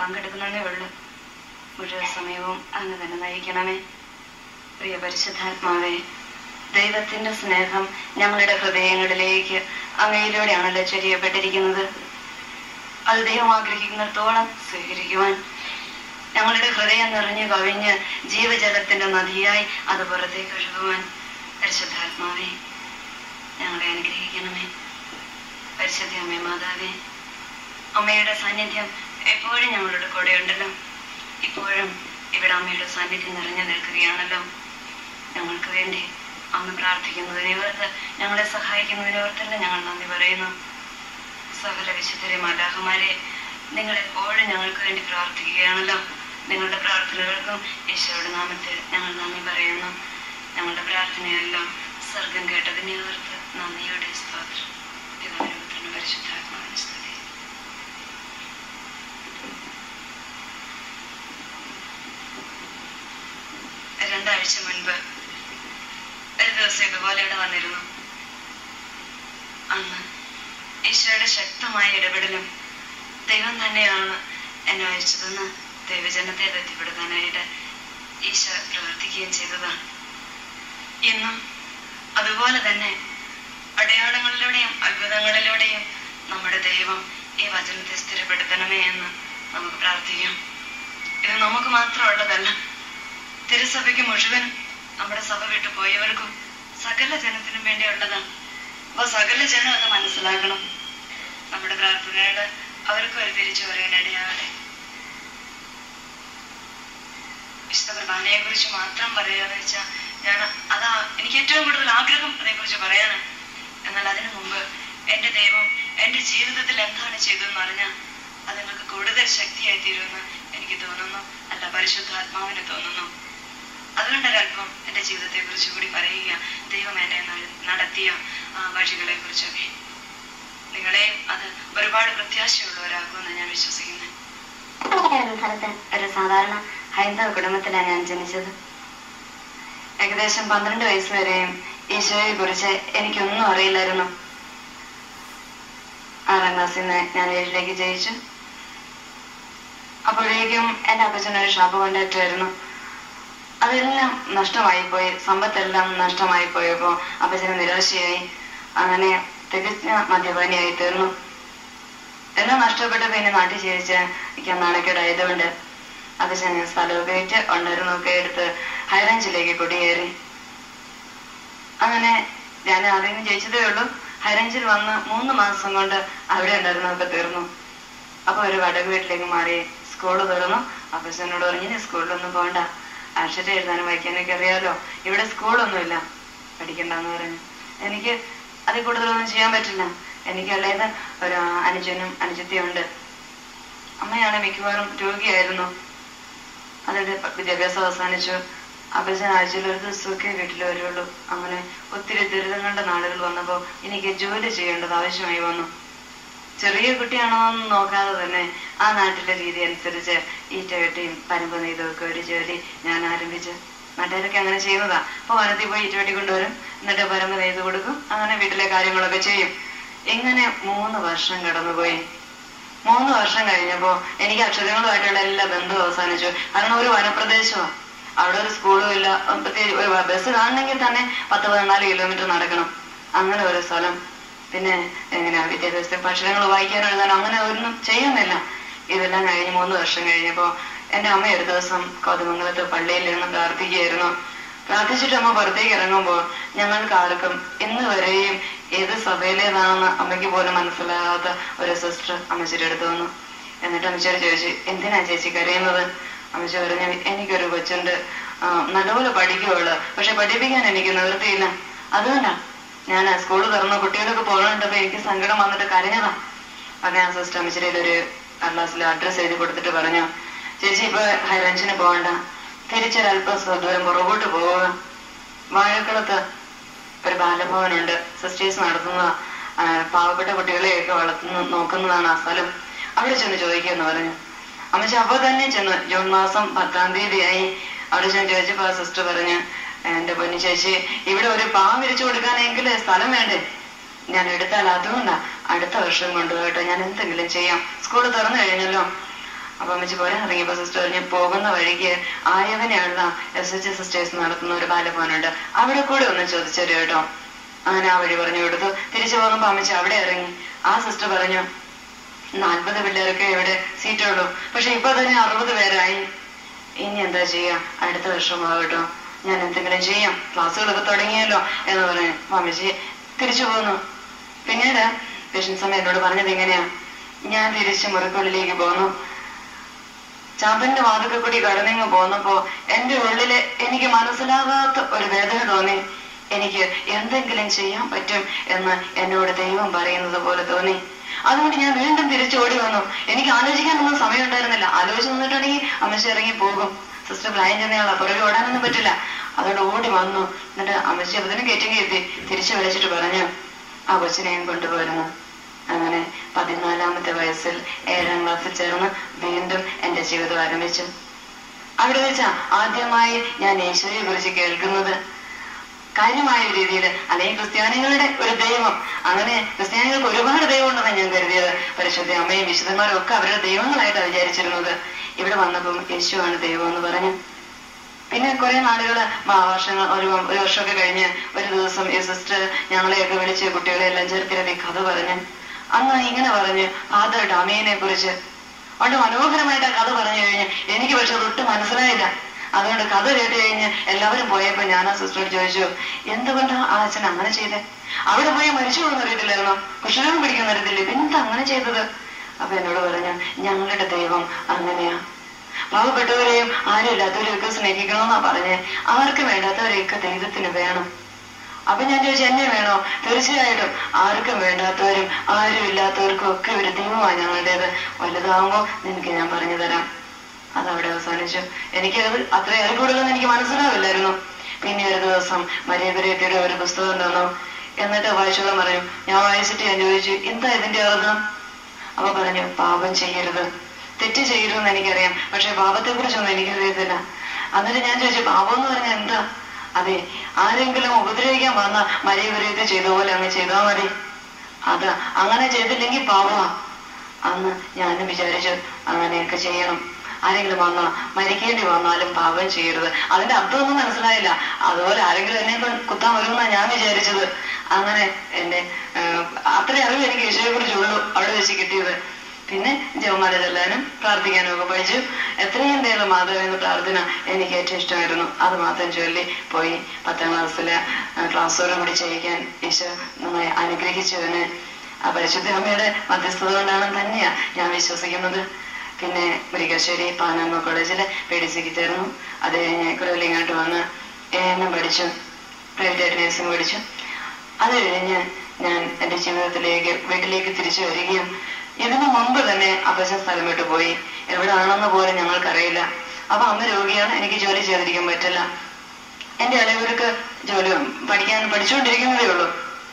പങ്കെടുക്കുന്നതേ ഉള്ളൂ മുഴുവൻ സമയവും അങ്ങ് തന്നെ നയിക്കണമേ പ്രിയ പരിശുദ്ധാത്മാവേ ദൈവത്തിന്റെ സ്നേഹം ഞങ്ങളുടെ ഹൃദയങ്ങളിലേക്ക് അങ്ങയിലൂടെയാണല്ലോ ചൊരിയപ്പെട്ടിരിക്കുന്നത് അത് ദൈവം ആഗ്രഹിക്കുന്നിടത്തോളം സ്വീകരിക്കുവാൻ ഞങ്ങളുടെ ഹൃദയം നിറഞ്ഞു കവിഞ്ഞ് ജീവജലത്തിന്റെ നദിയായി അത് പുറത്തേക്ക് ഒഴുകുവാൻ പരിശുദ്ധാത്മാവേ ഞങ്ങളെ അനുഗ്രഹിക്കണമേ പരിശുദ്ധ അമ്മേ മാതാവേ അമ്മയുടെ സാന്നിധ്യം എപ്പോഴും ഞങ്ങളുടെ കൂടെ ഉണ്ടല്ലോ ഇപ്പോഴും ഇവിടെ അമ്മയുടെ സാന്നിധ്യം നിറഞ്ഞു നിൽക്കുകയാണല്ലോ ഞങ്ങൾക്ക് വേണ്ടി അമ്മ പ്രാർത്ഥിക്കുന്നതിനെ ഓർത്ത് ഞങ്ങളെ സഹായിക്കുന്നതിനെ ഓർത്തെല്ലാം ഞങ്ങൾ നന്ദി പറയുന്നു സകല വിശുദ്ധരെ മാതാഹമാരെ നിങ്ങൾ എപ്പോഴും ഞങ്ങൾക്ക് വേണ്ടി പ്രാർത്ഥിക്കുകയാണല്ലോ നിങ്ങളുടെ പ്രാർത്ഥനകൾക്കും ഈശോയുടെ നാമത്തിൽ ഞങ്ങൾ നന്ദി പറയുന്നു ഞങ്ങളുടെ പ്രാർത്ഥനയെല്ലാം സ്വർഗം കേട്ടതിനെ ഓർത്ത് നന്ദിയോടെ സ്തോത്രം പിതാവിനും പുത്രനും പരിശുദ്ധാത്മാവിന് സ്തുതി രണ്ടാഴ്ച മുൻപ് ഒരു ദിവസം ഇതുപോലെ ഇവിടെ വന്നിരുന്നു അന്ന് ഈശോയുടെ ശക്തമായ ഇടപെടലും ദൈവം തന്നെയാണ് എന്നെ അയച്ചതെന്ന് ദൈവജനത്തെ ബന്ധപ്പെടുത്താനായിട്ട് ഈശോ പ്രവർത്തിക്കുകയും ചെയ്തതാണ് ഇന്നും അതുപോലെ തന്നെ അടയാളങ്ങളിലൂടെയും അത്ഭുതങ്ങളിലൂടെയും നമ്മുടെ ദൈവം ഈ വചനത്തെ സ്ഥിരപ്പെടുത്തണമേ എന്ന് നമുക്ക് പ്രാർത്ഥിക്കാം ഇത് നമുക്ക് മാത്രമുള്ളതല്ല തിരുസഭയ്ക്ക് മുഴുവൻ നമ്മുടെ സഭ വിട്ടു പോയവർക്കും സകല ജനത്തിനും വേണ്ടിയുള്ളതാണ് അപ്പൊ സകല ജനം അത് മനസ്സിലാക്കണം നമ്മുടെ പ്രാർത്ഥനയുടെ അവർക്ക് ഒരു തിരിച്ചു പറയാനിടയാകട്ടെ വിശുദ്ധ കുർബാനയെ കുറിച്ച് മാത്രം പറയാന്ന് വെച്ചാൽ ഞാൻ അതാ എനിക്ക് ഏറ്റവും കൂടുതൽ ആഗ്രഹം അതേക്കുറിച്ച് പറയാനാണ് എന്നാൽ അതിനു മുമ്പ് എന്റെ ദൈവം എന്റെ ജീവിതത്തിൽ എന്താണ് ചെയ്തതെന്ന് അറിഞ്ഞാൽ അത് നിങ്ങൾക്ക് കൂടുതൽ ശക്തിയായി തീരുമെന്ന് എനിക്ക് തോന്നുന്നു അല്ല പരിശുദ്ധാത്മാവിന് തോന്നുന്നു അതുകൊണ്ട് ഒരല്പം എന്റെ ജീവിതത്തെ കുറിച്ച് കൂടി പറയുക ദൈവം എന്നെ ന- നടത്തിയ ആ, വഴികളെ കുറിച്ചൊക്കെ നിങ്ങളെയും അത് ഒരുപാട് പ്രത്യാശയുള്ളവരാക്കുമെന്ന് ഞാൻ വിശ്വസിക്കുന്നു ഒരു സ്ഥലത്ത് ഒരു സാധാരണ ഹൈന്ദവ കുടുംബത്തിലാണ് ഞാൻ ജനിച്ചത് ഏകദേശം പന്ത്രണ്ട് വയസ്സ് വരെയും ഈശോയെ കുറിച്ച് എനിക്കൊന്നും അറിയില്ലായിരുന്നു ആറാം ക്ലാസ്സിൽ നിന്ന് ഞാൻ ഏഴിലേക്ക് ജയിച്ചു അപ്പോഴേക്കും എന്റെ അപ്പച്ചൻ ഒരു ഷോപ്പ് കോണ്ടാക്ട് ആയിരുന്നു അതെല്ലാം നഷ്ടമായി പോയി സമ്പത്തെല്ലാം നഷ്ടമായി പോയപ്പോ അപ്പച്ചന് നിരാശയായി അങ്ങനെ തികഞ്ഞ മദ്യപാനിയായി തീർന്നു എല്ലാം നഷ്ടപ്പെട്ട പിന്നെ നാട്ടിൽ ജീവിച്ച് എനിക്ക് നാണക്കേടായതുകൊണ്ട് അപ്പച്ചൻ സ്ഥലമൊക്കെ വിറ്റ് ഉണ്ടായിരുന്നൊക്കെ എടുത്ത് ഹൈറേഞ്ചിലേക്ക് കുടിയേറി അങ്ങനെ ഞാൻ ആദ്യം ജയിച്ചതേ ഉള്ളൂ ഹൈറേഞ്ചിൽ വന്ന് മൂന്ന് മാസം കൊണ്ട് അവിടെ ഉണ്ടായിരുന്നതൊക്കെ തീർന്നു അപ്പൊ ഒരു വടക്ക് വീട്ടിലേക്ക് മാറി സ്കൂള് തുറന്നു അപ്പച്ചനോട് പറഞ്ഞു "ഇനി സ്കൂളിലൊന്നും പോകണ്ട അക്ഷരം എഴുതാനും വായിക്കാനൊക്കെ അറിയാലോ ഇവിടെ സ്കൂളൊന്നുമില്ല പഠിക്കണ്ടെന്ന് പറഞ്ഞു എനിക്ക് അതിൽ കൂടുതലൊന്നും ചെയ്യാൻ പറ്റില്ല എനിക്കുള്ളത് ഒരു അനുജനും അനുജത്തിയും ഉണ്ട് അമ്മയാണ് മിക്കവാറും രോഗിയായിരുന്നു അതിന്റെ പ- വിദ്യാഭ്യാസം അവസാനിച്ചു അപ്പച്ചൻ ആഴ്ചയിൽ ഒരു ദിവസമൊക്കെ വീട്ടിൽ വരുള്ളൂ അങ്ങനെ ഒത്തിരി ദുരിതങ്ങളുടെ നാളുകൾ വന്നപ്പോ എനിക്ക് ജോലി ചെയ്യേണ്ടത് ആവശ്യമായി വന്നു ചെറിയ കുട്ടിയാണോ എന്ന് നോക്കാതെ തന്നെ ആ നാട്ടിലെ രീതി അനുസരിച്ച് ഈറ്റ വെട്ടിയും പരമ്പ് നെയ്തും ഒക്കെ ഒരു ജോലി ഞാൻ ആരംഭിച്ചു നാട്ടുകാരൊക്കെ അങ്ങനെ ചെയ്യുന്നതാ അപ്പൊ വനത്തിൽ പോയി ഈറ്റ വെട്ടി കൊണ്ടുവരും എന്നിട്ട് പരമ്പ് നെയ്ത് കൊടുക്കും അങ്ങനെ വീട്ടിലെ കാര്യങ്ങളൊക്കെ ചെയ്യും ഇങ്ങനെ മൂന്ന് വർഷം കടന്നുപോയി മൂന്ന് വർഷം കഴിഞ്ഞപ്പോ എനിക്ക് അക്ഷരങ്ങളുമായിട്ടുള്ള എല്ലാ ബന്ധവും അവസാനിച്ചു കാരണം ഒരു വനപ്രദേശമാണ് അവിടെ ഒരു സ്കൂളും ഇല്ല പ്രത്യേകിച്ച് ഒരു ബസ് കാണണമെങ്കിൽ തന്നെ പത്ത് പതിനാല് കിലോമീറ്റർ നടക്കണം അങ്ങനെ ഒരു സ്ഥലം പിന്നെ എങ്ങനെയാ വിദ്യാഭ്യാസത്തിൽ അക്ഷരങ്ങൾ വായിക്കാനോ എഴുതാനോ അങ്ങനെ ഒന്നും ചെയ്യുന്നില്ല ഇതെല്ലാം കഴിഞ്ഞ് മൂന്ന് വർഷം കഴിഞ്ഞപ്പോ എന്റെ അമ്മ ഒരു ദിവസം കോതമംഗലത്ത് പള്ളിയിൽ ഇരുന്ന് പ്രാർത്ഥിക്കുകയായിരുന്നു പ്രാർത്ഥിച്ചിട്ട് അമ്മ പുറത്തേക്ക് ഇറങ്ങുമ്പോൾ ഞങ്ങൾക്ക് ആർക്കും ഇന്ന് വരെയും ഏത് സഭയിലേതാണെന്ന് അമ്മയ്ക്ക് പോലും മനസ്സിലാകാത്ത ഒരു സിസ്റ്റർ അമ്മച്ചിയുടെ അടുത്ത് വന്നു എന്നിട്ട് അമ്മച്ചിയോട് ചോദിച്ചു എന്തിനാ ചേച്ചി കരയുന്നത് അമ്മച്ചി പറഞ്ഞു എനിക്കൊരു കൊച്ചുണ്ട് ആ, നല്ലപോലെ പഠിക്കുവുള്ളു പക്ഷെ പഠിപ്പിക്കാൻ എനിക്ക് നിവൃത്തിയില്ല അതുകൊണ്ടാ ഞാൻ സ്കൂളിൽ തുറന്ന കുട്ടികളൊക്കെ പോകണുണ്ടപ്പോ എനിക്ക് സങ്കടം വന്നിട്ട് കരഞ്ഞതാ അപ്പൊ ഞാൻ സിസ്റ്റർ അമ്മച്ചിയുടെ ഒരു ക്ലാസ്സിൽ അഡ്രസ് എഴുതി കൊടുത്തിട്ട് പറഞ്ഞു ചേച്ചി ഇപ്പൊ ഹൈറേഞ്ചിന് പോകണ്ട തിരിച്ചൊരല്പം ദൂരം പുറകോട്ട് പോവുക വാഴക്കുളത്ത് ഒരു ബാലഭവനുണ്ട് സിസ്റ്റേഴ്സ് നടത്തുന്ന ആ, പാവപ്പെട്ട കുട്ടികളെയൊക്കെ വളർത്തുന്ന നോക്കുന്നതാണ് ആ സ്ഥലം അവിടെ ചെന്ന് ചോദിക്കുമെന്ന് പറഞ്ഞു അമ്മച്ചി അപ്പൊ തന്നെ ചെന്നു ജൂൺ മാസം പത്താം തീയതിയായി അവിടെ ചെന്ന് ചോദിച്ചപ്പോ ആ സിസ്റ്റർ പറഞ്ഞു എന്റെ പൊന്നു ചേച്ചി ഇവിടെ ഒരു പാവം വിരിച്ചു കൊടുക്കാനെങ്കിൽ സ്ഥലം വേണ്ടേ ഞാൻ എടുത്താൽ അതുകൊണ്ടാ അടുത്ത വർഷം കൊണ്ടുപോയിട്ട് ഞാൻ എന്തെങ്കിലും ചെയ്യാം സ്കൂൾ തുറന്നു കഴിഞ്ഞല്ലോ അപ്പൊ അമ്മച്ചി പോരാൻ ഇറങ്ങിയപ്പോ സിസ്റ്റർ പറഞ്ഞു പോകുന്ന വഴിക്ക് ആയവനെയുള്ള എസ് എച്ച് സിസ്റ്റേഴ്സ് നടത്തുന്ന ഒരു ബാലഭവനുണ്ട് അവിടെ കൂടെ ഒന്ന് ചോദിച്ചൊരു കേട്ടോ അങ്ങനെ ആ വഴി പറഞ്ഞു കൊടുത്തു തിരിച്ചു പോകുമ്പോ അമ്മച്ചി അവിടെ ഇറങ്ങി ആ സിസ്റ്റർ പറഞ്ഞു നാൽപ്പത് പിള്ളേർക്ക് ഇവിടെ സീറ്റുള്ളൂ പക്ഷെ ഇപ്പൊ തന്നെ അറുപത് പേരായി ഇനി എന്താ ചെയ്യാ അടുത്ത വർഷം ആകട്ടോ ഞാൻ എന്തെങ്കിലും ചെയ്യാം ക്ലാസ്സുകളൊക്കെ തുടങ്ങിയല്ലോ എന്ന് പറഞ്ഞു അമ്മച്ചി തിരിച്ചു പോന്നു പിന്നീട് പേഷ്യൻസ് അമ്മ എന്നോട് പറഞ്ഞത് എങ്ങനെയാ ഞാൻ തിരിച്ച് മുറിക്കുള്ളിലേക്ക് പോന്നു ചാമ്പന്റെ വാതിൽ കൂടി കടന്നിങ്ങ് പോന്നപ്പോ എന്റെ ഉള്ളില് എനിക്ക് മനസ്സിലാകാത്ത ഒരു വേദന തോന്നി എനിക്ക് എന്തെങ്കിലും ചെയ്യാൻ പറ്റും എന്ന് എന്നോട് ദൈവം പറയുന്നത് പോലെ തോന്നി അതുകൊണ്ട് ഞാൻ വീണ്ടും തിരിച്ചോടി വന്നു എനിക്ക് ആലോചിക്കാനൊന്നും സമയം ഉണ്ടായിരുന്നില്ല ആലോചിച്ച് നിന്നിട്ടുണ്ടെങ്കിൽ അമ്മച്ചി ഇറങ്ങി പോകും സിസ്റ്റർ പ്രായം ചെന്നയാളാ പുറകെ ഓടാനൊന്നും പറ്റില്ല അതുകൊണ്ട് ഓടി വന്നു എന്നിട്ട് അമ്മച്ചി അതിന് കയറ്റെങ്കിൽ എത്തി തിരിച്ചു വിളിച്ചിട്ട് പറഞ്ഞു ആ കൊച്ചിനെയും കൊണ്ടുപോരുന്നു അങ്ങനെ പതിനാലാമത്തെ വയസ്സിൽ ഏഴാം ക്ലാസ്സിൽ ചേർന്ന് വീണ്ടും എന്റെ ജീവിതം ആരംഭിച്ചു അവിടെ വെച്ചാ ആദ്യമായി ഞാൻ യേശുവിനെ കുറിച്ച് കേൾക്കുന്നത് കാര്യമായ രീതിയിൽ അല്ലെങ്കിൽ ക്രിസ്ത്യാനികളുടെ ഒരു ദൈവം അങ്ങനെ ക്രിസ്ത്യാനികൾക്ക് ഒരുപാട് ദൈവം ഉണ്ടെന്നാണ് ഞാൻ കരുതിയത് പരിശുദ്ധ അമ്മയും വിശുദ്ധന്മാരും ഒക്കെ അവരുടെ ദൈവങ്ങളായിട്ടാണ് വിചാരിച്ചിരുന്നത് ഇവിടെ വന്നപ്പം യേശുവാണ് ദൈവം എന്ന് പറഞ്ഞു പിന്നെ കുറെ നാളുകള് മാ- വർഷങ്ങൾ ഒരു ഒരു വർഷമൊക്കെ കഴിഞ്ഞ് ഒരു ദിവസം ഈ സിസ്റ്റർ ഞങ്ങളെയൊക്കെ വിളിച്ച് കുട്ടികളെ എല്ലാം ചേർത്തിരുത്തി കഥ പറഞ്ഞു അന്ന് ഇങ്ങനെ പറഞ്ഞു ഫാദർ ഡാമിയനെ കുറിച്ച് വളരെ മനോഹരമായിട്ട് ആ കഥ പറഞ്ഞു കഴിഞ്ഞ് എനിക്ക് പക്ഷെ അതൊട്ടും മനസ്സിലായില്ല അതുകൊണ്ട് കഥ കേട്ട് കഴിഞ്ഞ് എല്ലാവരും പോയപ്പോ ഞാൻ ആ സിസ്റ്ററോട് ചോദിച്ചു എന്തുകൊണ്ടാ ആ അച്ഛൻ അങ്ങനെ ചെയ്തേ അവിടെ പോയി മരിച്ചു പോകുന്ന അറിയത്തില്ലായിരുന്നോ കുഷ്ഠരോഗം പിടിക്കുന്ന അറിയത്തില്ലേ പിന്നെന്താ അങ്ങനെ ചെയ്തത് അപ്പൊ എന്നോട് പറഞ്ഞു ഞങ്ങളുടെ ദൈവം അങ്ങനെയാ പാവപ്പെട്ടവരെയും ആരും ഇല്ലാത്തവരെയൊക്കെ സ്നേഹിക്കണമെന്നാ പറഞ്ഞേ ആർക്കും വേണ്ടാത്തവരെയൊക്കെ ദൈവത്തിന് വേണം അപ്പൊ ഞാൻ ചോദിച്ചു എന്നെ വേണോ തീർച്ചയായിട്ടും ആർക്കും വേണ്ടാത്തവരും ആരും ഇല്ലാത്തവർക്കും ഒക്കെ ഒരു ദൈവമാണ് ഞങ്ങളുടേത് വലുതാവുമ്പോ നിനക്ക് ഞാൻ പറഞ്ഞു തരാം അതവിടെ അവസാനിച്ചു എനിക്കത് അത്ര ഏറെ കൂടുതലൊന്നും എനിക്ക് മനസ്സിലാവില്ലായിരുന്നു പിന്നെ ഒരു ദിവസം മരിയ കുര്യത്തിയുടെ ഒരു പുസ്തകം തന്നു എന്നിട്ട് വായിച്ചോളം പറഞ്ഞു ഞാൻ വായിച്ചിട്ട് ഞാൻ ചോദിച്ചു എന്താ ഇതിന്റെ അർത്ഥം അപ്പൊ പറഞ്ഞു പാപം ചെയ്യരുത് തെറ്റ് ചെയ്യരുതെന്ന് എനിക്കറിയാം പക്ഷെ പാപത്തെ കുറിച്ചൊന്നും എനിക്കറിയത്തില്ല എന്നിട്ട് ഞാൻ ചോദിച്ചു പാപം എന്ന് പറഞ്ഞാൽ എന്താ അതെ ആരെങ്കിലും ഉപദ്രവിക്കാൻ വന്ന മരിയ കുര്യത്തെ ചെയ്ത പോലെ അങ്ങ് ചെയ്താൽ മതി അതാ അങ്ങനെ ചെയ്തില്ലെങ്കിൽ പാപമാ അന്ന് ഞാനും വിചാരിച്ചു അങ്ങനെയൊക്കെ ചെയ്യണം ആരെങ്കിലും വന്നോ മരിക്കേണ്ടി വന്നാലും പാപം ചെയ്യരുത് അതിന്റെ അർത്ഥമൊന്നും മനസ്സിലായില്ല അതുപോലെ ആരെങ്കിലും എന്നെ കൊണ്ട് കുത്താൻ വരുമെന്നാ ഞാൻ വിചാരിച്ചത് അങ്ങനെ എന്റെ ആഹ്, അത്രയും അറിവ് എനിക്ക് യേശുവിനെ കുറിച്ചുള്ളൂ അവിടെ വെച്ച് കിട്ടിയത് പിന്നെ ജവമാല ചെല്ലാനും പ്രാർത്ഥിക്കാനും ഒക്കെ പഠിച്ചു എത്രയും ദൈവം മാധവ എന്ന പ്രാർത്ഥന എനിക്ക് ഏറ്റവും ഇഷ്ടമായിരുന്നു അത് മാത്രം ചൊല്ലി പോയി പത്താം ക്ലാസ്സിലെ ക്ലാസ്സോടും കൂടി ചെയ്യിക്കാൻ ഈശോ നന്നായി അനുഗ്രഹിച്ചു എന്നെ ആ പരിശുദ്ധ അമ്മയുടെ മധ്യസ്ഥത കൊണ്ടാണ് തന്നെയാ ഞാൻ വിശ്വസിക്കുന്നത് പിന്നെ മുരിക്കാശ്ശേരി പാനാമ കോളേജില് പി ഡി സിക്ക് ചേർന്നു അത് കഴിഞ്ഞ് കുറവിലിങ്ങോട്ട് വന്ന് എന്നും പഠിച്ചു പ്രൈവറ്റ് നേഴ്സിംഗ് പഠിച്ചു അത് കഴിഞ്ഞ് ഞാൻ എന്റെ ജീവിതത്തിലേക്ക് വീട്ടിലേക്ക് തിരിച്ചു വരികയും ഇതിനു മുമ്പ് തന്നെ അപ്പച്ചൻ സ്ഥലം വിട്ടു പോയി എവിടാണെന്ന് പോലും ഞങ്ങൾക്കറിയില്ല അപ്പൊ അമ്മ രോഗിയാണ് എനിക്ക് ജോലി ചെയ്തിരിക്കാൻ പറ്റില്ല എന്റെ ഇളയവർക്ക് ജോലി പഠിക്കാൻ പഠിച്ചുകൊണ്ടിരിക്കുന്നതേ ഉള്ളൂ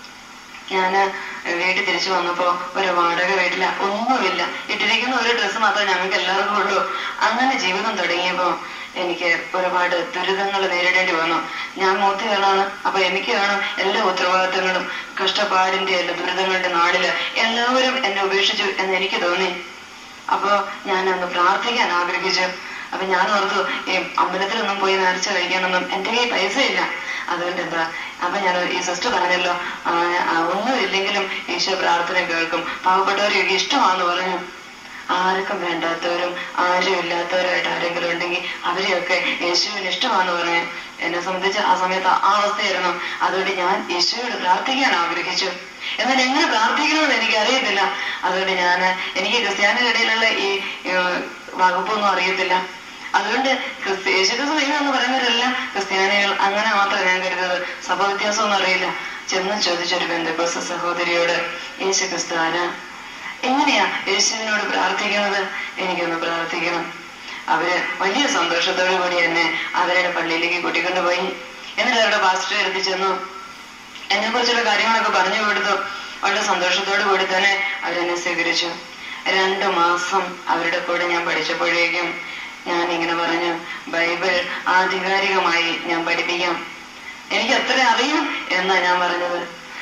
ഞാന് വീട്ടിൽ തിരിച്ചു വന്നപ്പോ ഒരു വാടക വീട്ടില ഒന്നുമില്ല ഇട്ടിരിക്കുന്ന ഒരു ഡ്രസ്സ് മാത്രമേ ഞങ്ങൾക്ക് എല്ലാവർക്കും ഉള്ളൂ അങ്ങനെ ജീവിതം തുടങ്ങിയപ്പോ എനിക്ക് ഒരുപാട് ദുരിതങ്ങൾ നേരിടേണ്ടി വന്നു ഞാൻ മൂത്തയാളാണ് അപ്പൊ എനിക്ക് വേണം എല്ലാ ഉത്തരവാദിത്തങ്ങളും കഷ്ടപ്പാടിന്റെ അല്ല ദുരിതങ്ങളുടെ നാടില് എല്ലാവരും എന്നെ ഉപേക്ഷിച്ചു എന്ന് എനിക്ക് തോന്നി അപ്പോ ഞാൻ ഒന്ന് പ്രാർത്ഥിക്കാൻ ആഗ്രഹിച്ചു അപ്പൊ ഞാൻ ഓർത്തു ഈ അമ്പലത്തിലൊന്നും പോയി നേർച്ച കഴിക്കാനൊന്നും എന്റെ കയ്യിൽ പൈസ ഇല്ല അതുകൊണ്ട് എന്താ അപ്പൊ ഞാൻ ഈ സിസ്റ്റർ പറഞ്ഞല്ലോ ആ, ആ, ഒന്നുമില്ലെങ്കിലും ഈശോ പ്രാർത്ഥന കേൾക്കും പാവപ്പെട്ടവരെയൊക്കെ ഇഷ്ടമാണെന്ന് പറഞ്ഞു ആർക്കും വേണ്ടാത്തവരും ആരും ഇല്ലാത്തവരായിട്ട് ആരെങ്കിലും ഉണ്ടെങ്കിൽ അവരെയൊക്കെ യേശുവിന് ഇഷ്ടമാണെന്ന് പറഞ്ഞു എന്നെ സംബന്ധിച്ച് ആ സമയത്ത് ആ അവസ്ഥയായിരുന്നു അതുകൊണ്ട് ഞാൻ യേശുവോട് പ്രാർത്ഥിക്കാൻ ആഗ്രഹിച്ചു എന്നാൽ എങ്ങനെ പ്രാർത്ഥിക്കണമെന്ന് എനിക്ക് അറിയത്തില്ല അതുകൊണ്ട് ഞാൻ എനിക്ക് ക്രിസ്ത്യാനികളുടെ ഇടയിലുള്ള ഈ ഏഹ്, വകുപ്പൊന്നും അറിയത്തില്ല അതുകൊണ്ട് ക്രിസ്ത്യ- യേശുക്രിസ്തു ദൈവം എന്ന് പറയുന്നവരെല്ലാം ക്രിസ്ത്യാനികൾ അങ്ങനെ മാത്രമേ ഞാൻ കരുതുന്നത് സഭ വ്യത്യാസമൊന്നും അറിയില്ല ചെന്ന് ചോദിച്ചൊരു ബന്ധുക്കോസ സഹോദരിയോട് യേശു ക്രിസ്തു ആരാ എങ്ങനെയാ യേശുവിനോട് പ്രാർത്ഥിക്കുന്നത് എനിക്കൊന്ന് പ്രാർത്ഥിക്കണം അവര് വലിയ സന്തോഷത്തോടു കൂടി എന്നെ അവരുടെ പള്ളിയിലേക്ക് കൂട്ടിക്കൊണ്ടുപോയി എന്നിട്ട് അവരുടെ പാസ്റ്റർ എടുത്തു ചെന്നു എന്നെ കുറിച്ചുള്ള കാര്യങ്ങളൊക്കെ പറഞ്ഞു കൊടുത്തു വളരെ സന്തോഷത്തോടു കൂടി തന്നെ അവരെന്നെ സ്വീകരിച്ചു രണ്ടു മാസം അവരുടെ കൂടെ ഞാൻ പഠിച്ചപ്പോഴേക്കും ഞാൻ ഇങ്ങനെ പറഞ്ഞു ബൈബിൾ ആധികാരികമായി ഞാൻ പഠിപ്പിക്കാം എനിക്ക് അത്ര അറിയും എന്നാ ഞാൻ പറഞ്ഞത്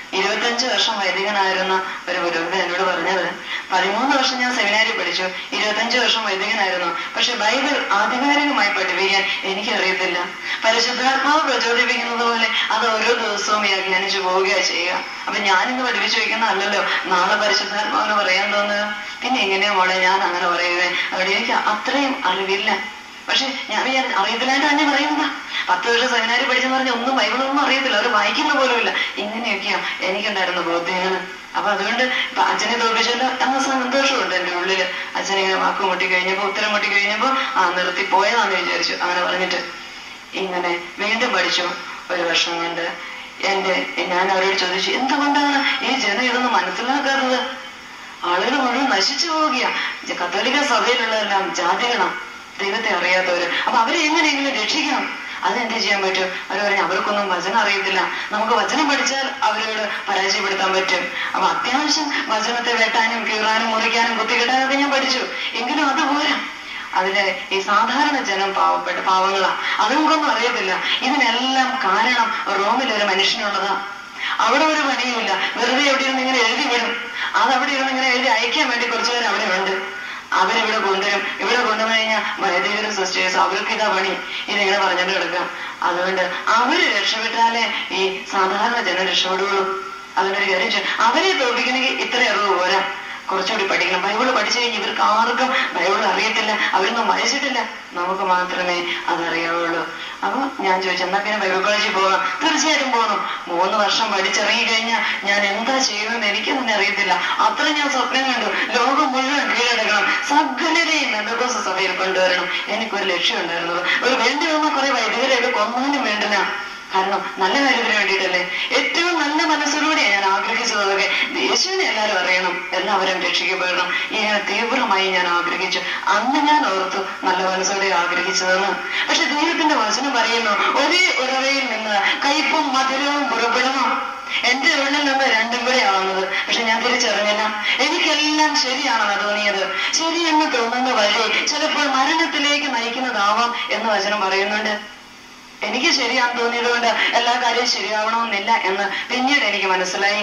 ഇരുപത്തഞ്ച് വർഷം വൈദികനായിരുന്ന ഒരു പുരോഹിതൻ എന്നോട് പറഞ്ഞത് പതിമൂന്ന് വർഷം ഞാൻ സെമിനാരിൽ പഠിച്ചു ഇരുപത്തഞ്ച് വർഷം വൈദികനായിരുന്നു പക്ഷെ ബൈബിൾ ആധികാരികമായി പഠിപ്പിക്കാൻ എനിക്കറിയത്തില്ല പരിശുദ്ധാത്മാവ് പ്രചോദിപ്പിക്കുന്നത് പോലെ അത് ഓരോ ദിവസവും വ്യാഖ്യാനിച്ചു പോവുകയാ ചെയ്യുക അപ്പൊ ഞാനിന്ന് പഠിപ്പിച്ചു വയ്ക്കുന്ന അല്ലല്ലോ നാളെ പരിശുദ്ധാത്മാവിന് പറയാൻ തോന്നുക പിന്നെ എങ്ങനെയാ മോളെ ഞാൻ അങ്ങനെ പറയുന്നത് അവിടെ എനിക്ക് അത്രയും അറിവില്ല പക്ഷെ ഞാൻ വിചാരിച്ചു അറിയത്തില്ലാണ്ട് തന്നെ പറയുന്നതാ പത്ത് വർഷം സെമിനാരി പഠിച്ചെന്ന് പറഞ്ഞ ഒന്നും ബൈബിളൊന്നും അറിയത്തില്ല അവർ വായിക്കുന്ന പോലുമില്ല ഇങ്ങനെയൊക്കെയാ എനിക്കുണ്ടായിരുന്ന ബോധ്യങ്ങൾ അപ്പൊ അതുകൊണ്ട് ഇപ്പൊ അച്ഛനെ തോൽപ്പിച്ചല്ലോ എന്ന സന്തോഷമുണ്ട് എന്റെ ഉള്ളില് അച്ഛനെ ഇങ്ങനെ വാക്ക് മുട്ടി കഴിഞ്ഞപ്പോ ഉത്തരം മുട്ടി കഴിഞ്ഞപ്പോ ആ നിർത്തി പോയതാന്ന് വിചാരിച്ചു അങ്ങനെ പറഞ്ഞിട്ട് ഇങ്ങനെ വീണ്ടും പഠിച്ചു ഒരു വർഷം കൊണ്ട് എന്റെ ഞാൻ അവരോട് ചോദിച്ചു എന്തുകൊണ്ടാണ് ഈ ജനം ഇതൊന്നും മനസ്സിലാക്കാത്തത് ആളുകൾ മുഴുവൻ നശിച്ചു പോവുകയാ കത്തോലിക്ക സഭയിലുള്ളതെല്ലാം ജാതികളാണ് ദൈവത്തെ അറിയാത്തവര് അപ്പൊ അവരെ എങ്ങനെയെങ്കിലും രക്ഷിക്കണം അതെന്ത് ചെയ്യാൻ പറ്റും അവർ പറഞ്ഞു അവർക്കൊന്നും വചനം അറിയത്തില്ല നമുക്ക് വചനം പഠിച്ചാൽ അവരോട് പരാജയപ്പെടുത്താൻ പറ്റും അപ്പൊ അത്യാവശ്യം വചനത്തെ വെട്ടാനും കീറാനും മുറിക്കാനും കുത്തിക്കെട്ടാനൊക്കെ ഞാൻ പഠിച്ചു എങ്കിലും അത് പോരാ അതില് ഈ സാധാരണ ജനം പാവപ്പെട്ട പാവങ്ങളാ അതുങ്ങൾക്കൊന്നും അറിയത്തില്ല ഇതിനെല്ലാം കാരണം റോമിൽ ഒരു മനുഷ്യനുള്ളതാ അവിടെ ഒരു പണിയുമില്ല വെറുതെ എവിടെ ഇരുന്ന് ഇങ്ങനെ എഴുതി വിടും അത് അവിടെ ഇരുന്ന് ഇങ്ങനെ എഴുതി അയക്കാൻ വേണ്ടി കുറച്ചു പേര് അവിടെ ഉണ്ട് അവരിവിടെ കൊണ്ടുവരും ഇവിടെ കൊണ്ടുവന്നു കഴിഞ്ഞാൽ വൈദികരും സിസ്റ്റേഴ്സ് അവർക്ക് ഇതാ പണി ഇതിങ്ങനെ പറഞ്ഞിട്ട് കിടക്കാം അതുകൊണ്ട് അവര് രക്ഷപ്പെട്ടാലേ ഈ സാധാരണ ജനം രക്ഷപ്പെടുകയുള്ളൂ അതുകൊണ്ട് ഒരു കാര്യം ചെയ്യ്. അവരെ തോൽപ്പിക്കണമെങ്കിൽ ഇത്ര അറിവ് പോരാ കുറച്ചുകൂടി പഠിക്കണം ബൈബിള് പഠിച്ചു കഴിഞ്ഞ് ഇവർക്ക് ആർക്കും ബൈബിൾ അറിയത്തില്ല അവരൊന്നും വായിച്ചിട്ടില്ല നമുക്ക് മാത്രമേ അതറിയാവുള്ളൂ അപ്പൊ ഞാൻ ചോദിച്ചു എന്നാ പിന്നെ ബൈബിൾ കോളേജിൽ പോകാം തീർച്ചയായിട്ടും പോകണം മൂന്ന് വർഷം പഠിച്ചിറങ്ങി കഴിഞ്ഞാൽ ഞാൻ എന്താ ചെയ്യുമെന്ന് എനിക്ക് തന്നെ അറിയത്തില്ല അത്ര ഞാൻ സ്വപ്നം കണ്ടു ലോകം മുഴുവൻ കീഴടക്കണം സകലരെയും എന്തൊക്കെ സഭയിൽ കൊണ്ടുവരണം എനിക്കൊരു ലക്ഷ്യം ഉണ്ടായിരുന്നത് ഒരു വേണ്ടി വന്ന കുറെ വൈദികരെയൊക്കെ കൊന്നാലും വേണ്ടില്ല കാരണം നല്ല കാര്യത്തിന് വേണ്ടിയിട്ടല്ലേ ഏറ്റവും നല്ല മനസ്സിലൂടെയാണ് ഞാൻ ആഗ്രഹിച്ചതൊക്കെ യേശുവിനെ എല്ലാവരും അറിയണം എല്ലാവരും രക്ഷിക്കപ്പെടണം ഇങ്ങനെ തീവ്രമായി ഞാൻ ആഗ്രഹിച്ചു അന്ന് ഞാൻ ഓർത്തു നല്ല മനസ്സോടെ ആഗ്രഹിച്ചതെന്ന് പക്ഷെ ദൈവത്തിന്റെ വചനം പറയുന്നു ഒരേ ഉറവയിൽ നിന്ന് കയ്പും മധുരവും പുറപ്പെടണം എന്റെ ഉള്ളിൽ നിന്ന് രണ്ടും കൂടെ ആവുന്നത് പക്ഷെ ഞാൻ തിരിച്ചറിഞ്ഞില്ല എനിക്കെല്ലാം ശരിയാണെന്ന് തോന്നിയത് ശരിയെന്ന് തോന്നുന്ന വഴി ചിലപ്പോൾ മരണത്തിലേക്ക് നയിക്കുന്നതാവാം എന്ന് വചനം പറയുന്നുണ്ട് എനിക്ക് ശരിയാന്ന് തോന്നിയത് കൊണ്ട് എല്ലാ കാര്യവും ശരിയാവണമെന്നില്ല എന്ന് പിന്നീട് എനിക്ക് മനസ്സിലായി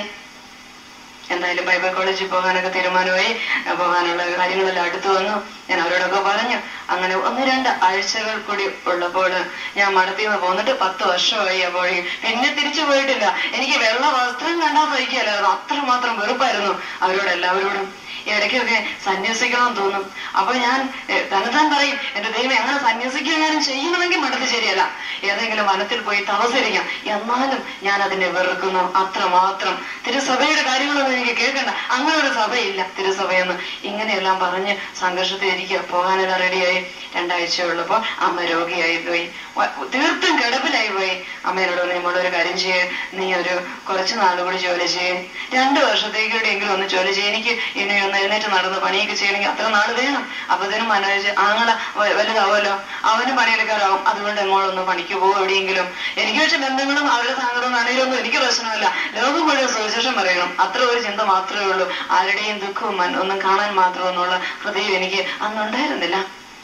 എന്തായാലും ബൈബിൾ കോളേജിൽ പോകാനൊക്കെ തീരുമാനമായി അഹ് പോകാനുള്ള കാര്യങ്ങളെല്ലാം അടുത്തു വന്നു ഞാൻ അവരോടൊക്കെ പറഞ്ഞു അങ്ങനെ ഒന്ന് രണ്ട് ആഴ്ചകൾ കൂടി ഉള്ളപ്പോൾ ഞാൻ മടത്തിൽ നിന്ന് പോന്നിട്ട് പത്ത് വർഷമായി അപ്പോഴേ പിന്നെ തിരിച്ചു പോയിട്ടില്ല എനിക്ക് വെള്ള വസ്ത്രം കണ്ടാൽ സഹിക്കല്ലായിരുന്നു അത്രമാത്രം വെറുപ്പായിരുന്നു അവരോട് എല്ലാവരോടും ഇടയ്ക്കൊക്കെ സന്യസിക്കണം തോന്നും അപ്പൊ ഞാൻ ഏഹ്, തന്നെത്താൻ പറയും എന്റെ ദൈവം എങ്ങനെ സന്യസിക്കുകയും ചെയ്യണമെങ്കിൽ മടത്ത് ശരിയല്ല ഏതെങ്കിലും വനത്തിൽ പോയി തപസരിക്കാം എന്നാലും ഞാൻ അതിനെ വെറുക്കുന്നു അത്രമാത്രം തിരുസഭയുടെ കാര്യങ്ങളൊന്നും എനിക്ക് കേൾക്കണ്ട അങ്ങനെ ഒരു സഭയില്ല തിരുസഭയെന്ന് ഇങ്ങനെയെല്ലാം പറഞ്ഞ് സംഘർഷത്തിൽ ഇരിക്കുക പോകാനെല്ലാം റെഡിയായി രണ്ടാഴ്ച ഉള്ളപ്പോൾ അമ്മ രോഗിയായി പോയി വ- തീർത്തും കിടപ്പിലായി പോയി അമ്മയോട് പറഞ്ഞു നമ്മളൊരു കാര്യം ചെയ്യേ നീ ഒരു കുറച്ച് നാൾ കൂടി ജോലി ചെയ്യും രണ്ടു വർഷത്തേക്കൂടെയെങ്കിലും ഒന്ന് ജോലി ചെയ്യും എനിക്ക് ഇനി ഒന്ന് എഴുന്നേറ്റ് നടന്ന് പണിയൊക്കെ ചെയ്യണമെങ്കിൽ അത്ര നാൾ വേണം അപ്പത്തേനും മനോജ് ആങ്ങളെ വ- വലുതാവുമല്ലോ അവന് പണിയെടുക്കാറാവും അതുകൊണ്ട് എങ്ങോട്ടൊന്ന് പണിക്ക് പോകും എവിടെയെങ്കിലും എനിക്ക് പക്ഷെ ബന്ധങ്ങളും അവരുടെ സങ്കടവും ആണെങ്കിലൊന്നും എനിക്ക് പ്രശ്നമല്ല ലോകം മുഴുവൻ സുവിശേഷം പറയണം അത്ര ഒരു ചിന്ത മാത്രമേ ഉള്ളൂ ആരുടെയും ദുഃഖവും മൻ- ഒന്നും കാണാൻ മാത്രം എന്നുള്ള ഹൃദയം എനിക്ക് അന്നുണ്ടായിരുന്നില്ല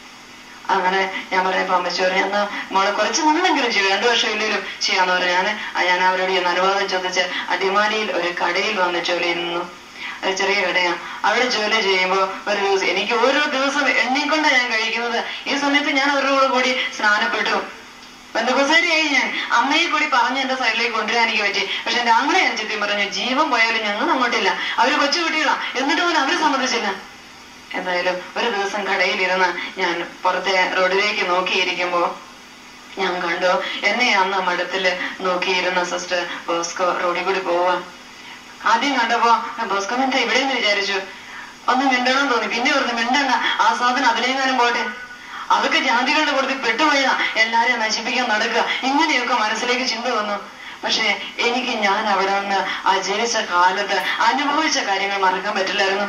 അങ്ങനെ ഞാൻ പറഞ്ഞപ്പോ അമ്മച്ചി പറഞ്ഞു എന്നാ മോളെ കുറച്ച് നാളെങ്കിലും ചെയ്യും രണ്ടു വർഷം ഇല്ലെങ്കിലും ചെയ്യാന്ന് പറഞ്ഞു ഞാൻ ഞാൻ അവരോട് ചെന്ന് അനുവാദം ചോദിച്ച് അടിമാലിയിൽ ഒരു കടയിൽ വന്ന് ജോലി നിന്നു ഒരു ചെറിയ കടയാ അവിടെ ജോലി ചെയ്യുമ്പോ ഒരു ദിവസം എനിക്ക് ഓരോ ദിവസം എണ്ണിക്കൊണ്ടാ ഞാൻ കഴിക്കുന്നത് ഈ സമയത്ത് ഞാൻ അവരുടെ കൂടെ കൂടി സ്നാനപ്പെട്ടു ബന്ധുക്കുസാരിയായി ഞാൻ അമ്മയെ കൂടി പറഞ്ഞ് എന്റെ സൈഡിലേക്ക് കൊണ്ടുവരാൻ എനിക്ക് പറ്റി പക്ഷെ എന്റെ ആങ്ങളെ അഞ്ചെത്തി പറഞ്ഞു ജീവൻ പോയാലും ഞങ്ങൾ അങ്ങോട്ടില്ല അവര് കൊച്ചുകുട്ടികളാ എന്നിട്ട് പോലും അവര് സമ്മതിച്ചില്ല എന്തായാലും ഒരു ദിവസം കടയിലിരുന്ന് ഞാൻ പുറത്തെ റോഡിലേക്ക് നോക്കിയിരിക്കുമ്പോ ഞാൻ കണ്ടു എന്നെ അന്ന് മഠത്തില് നോക്കിയിരുന്ന സിസ്റ്റർ ബോസ്കോ റോഡിൽ കൂടി പോവാ ആദ്യം കണ്ടപ്പോ ബോസ്കോ എന്താ ഇവിടെ എന്ന് വിചാരിച്ചു ഒന്ന് മിണ്ടണം തോന്നി പിന്നെ പറഞ്ഞു മിണ്ടണ്ട ആ സാധനം അതിലേങ്ങാനും പോട്ടെ അതൊക്കെ ജാതികളുടെ കൂടുതൽ പെട്ടുപോയതാ എല്ലാരെയും നശിപ്പിക്കാൻ നടക്കുക ഇങ്ങനെയൊക്കെ മനസ്സിലേക്ക് ചിന്ത വന്നു പക്ഷെ എനിക്ക് ഞാൻ അവിടെ നിന്ന് ആ ജനിച്ച കാലത്ത് അനുഭവിച്ച കാര്യങ്ങൾ മറക്കാൻ പറ്റില്ലായിരുന്നു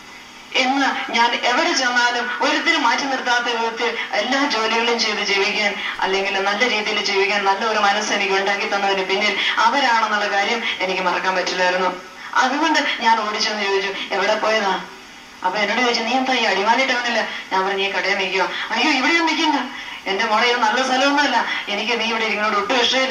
ഇന്ന് ഞാൻ എവിടെ ചെന്നാലും ഒരിക്കലും മാറ്റി നിർത്താത്ത വിധത്തിൽ എല്ലാ ജോലികളും ചെയ്ത് ജീവിക്കാൻ അല്ലെങ്കിൽ നല്ല രീതിയിൽ ജീവിക്കാൻ നല്ല ഒരു മനസ്സ് എനിക്ക് ഉണ്ടാക്കി തന്നതിന് പിന്നിൽ അവരാണെന്നുള്ള കാര്യം എനിക്ക് മറക്കാൻ പറ്റില്ലായിരുന്നു അതുകൊണ്ട് ഞാൻ ഓടിച്ചെന്ന് ചോദിച്ചു എവിടെ പോയതാ അപ്പൊ എന്നോട് ചോദിച്ചു നീ എന്താ ഈ അടിമാലി ടൗണില് ഞാൻ പറഞ്ഞു ഈ കടയിൽ നിൽക്കുക അയ്യോ ഇവിടെയും നിൽക്കണ്ട എന്റെ മോളെ ഇത് നല്ല സ്ഥലമൊന്നുമല്ല എനിക്ക് നീ ഇവിടെ ഇരിക്കുന്നോട് ഒട്ടും ഇഷ്ടമില്ല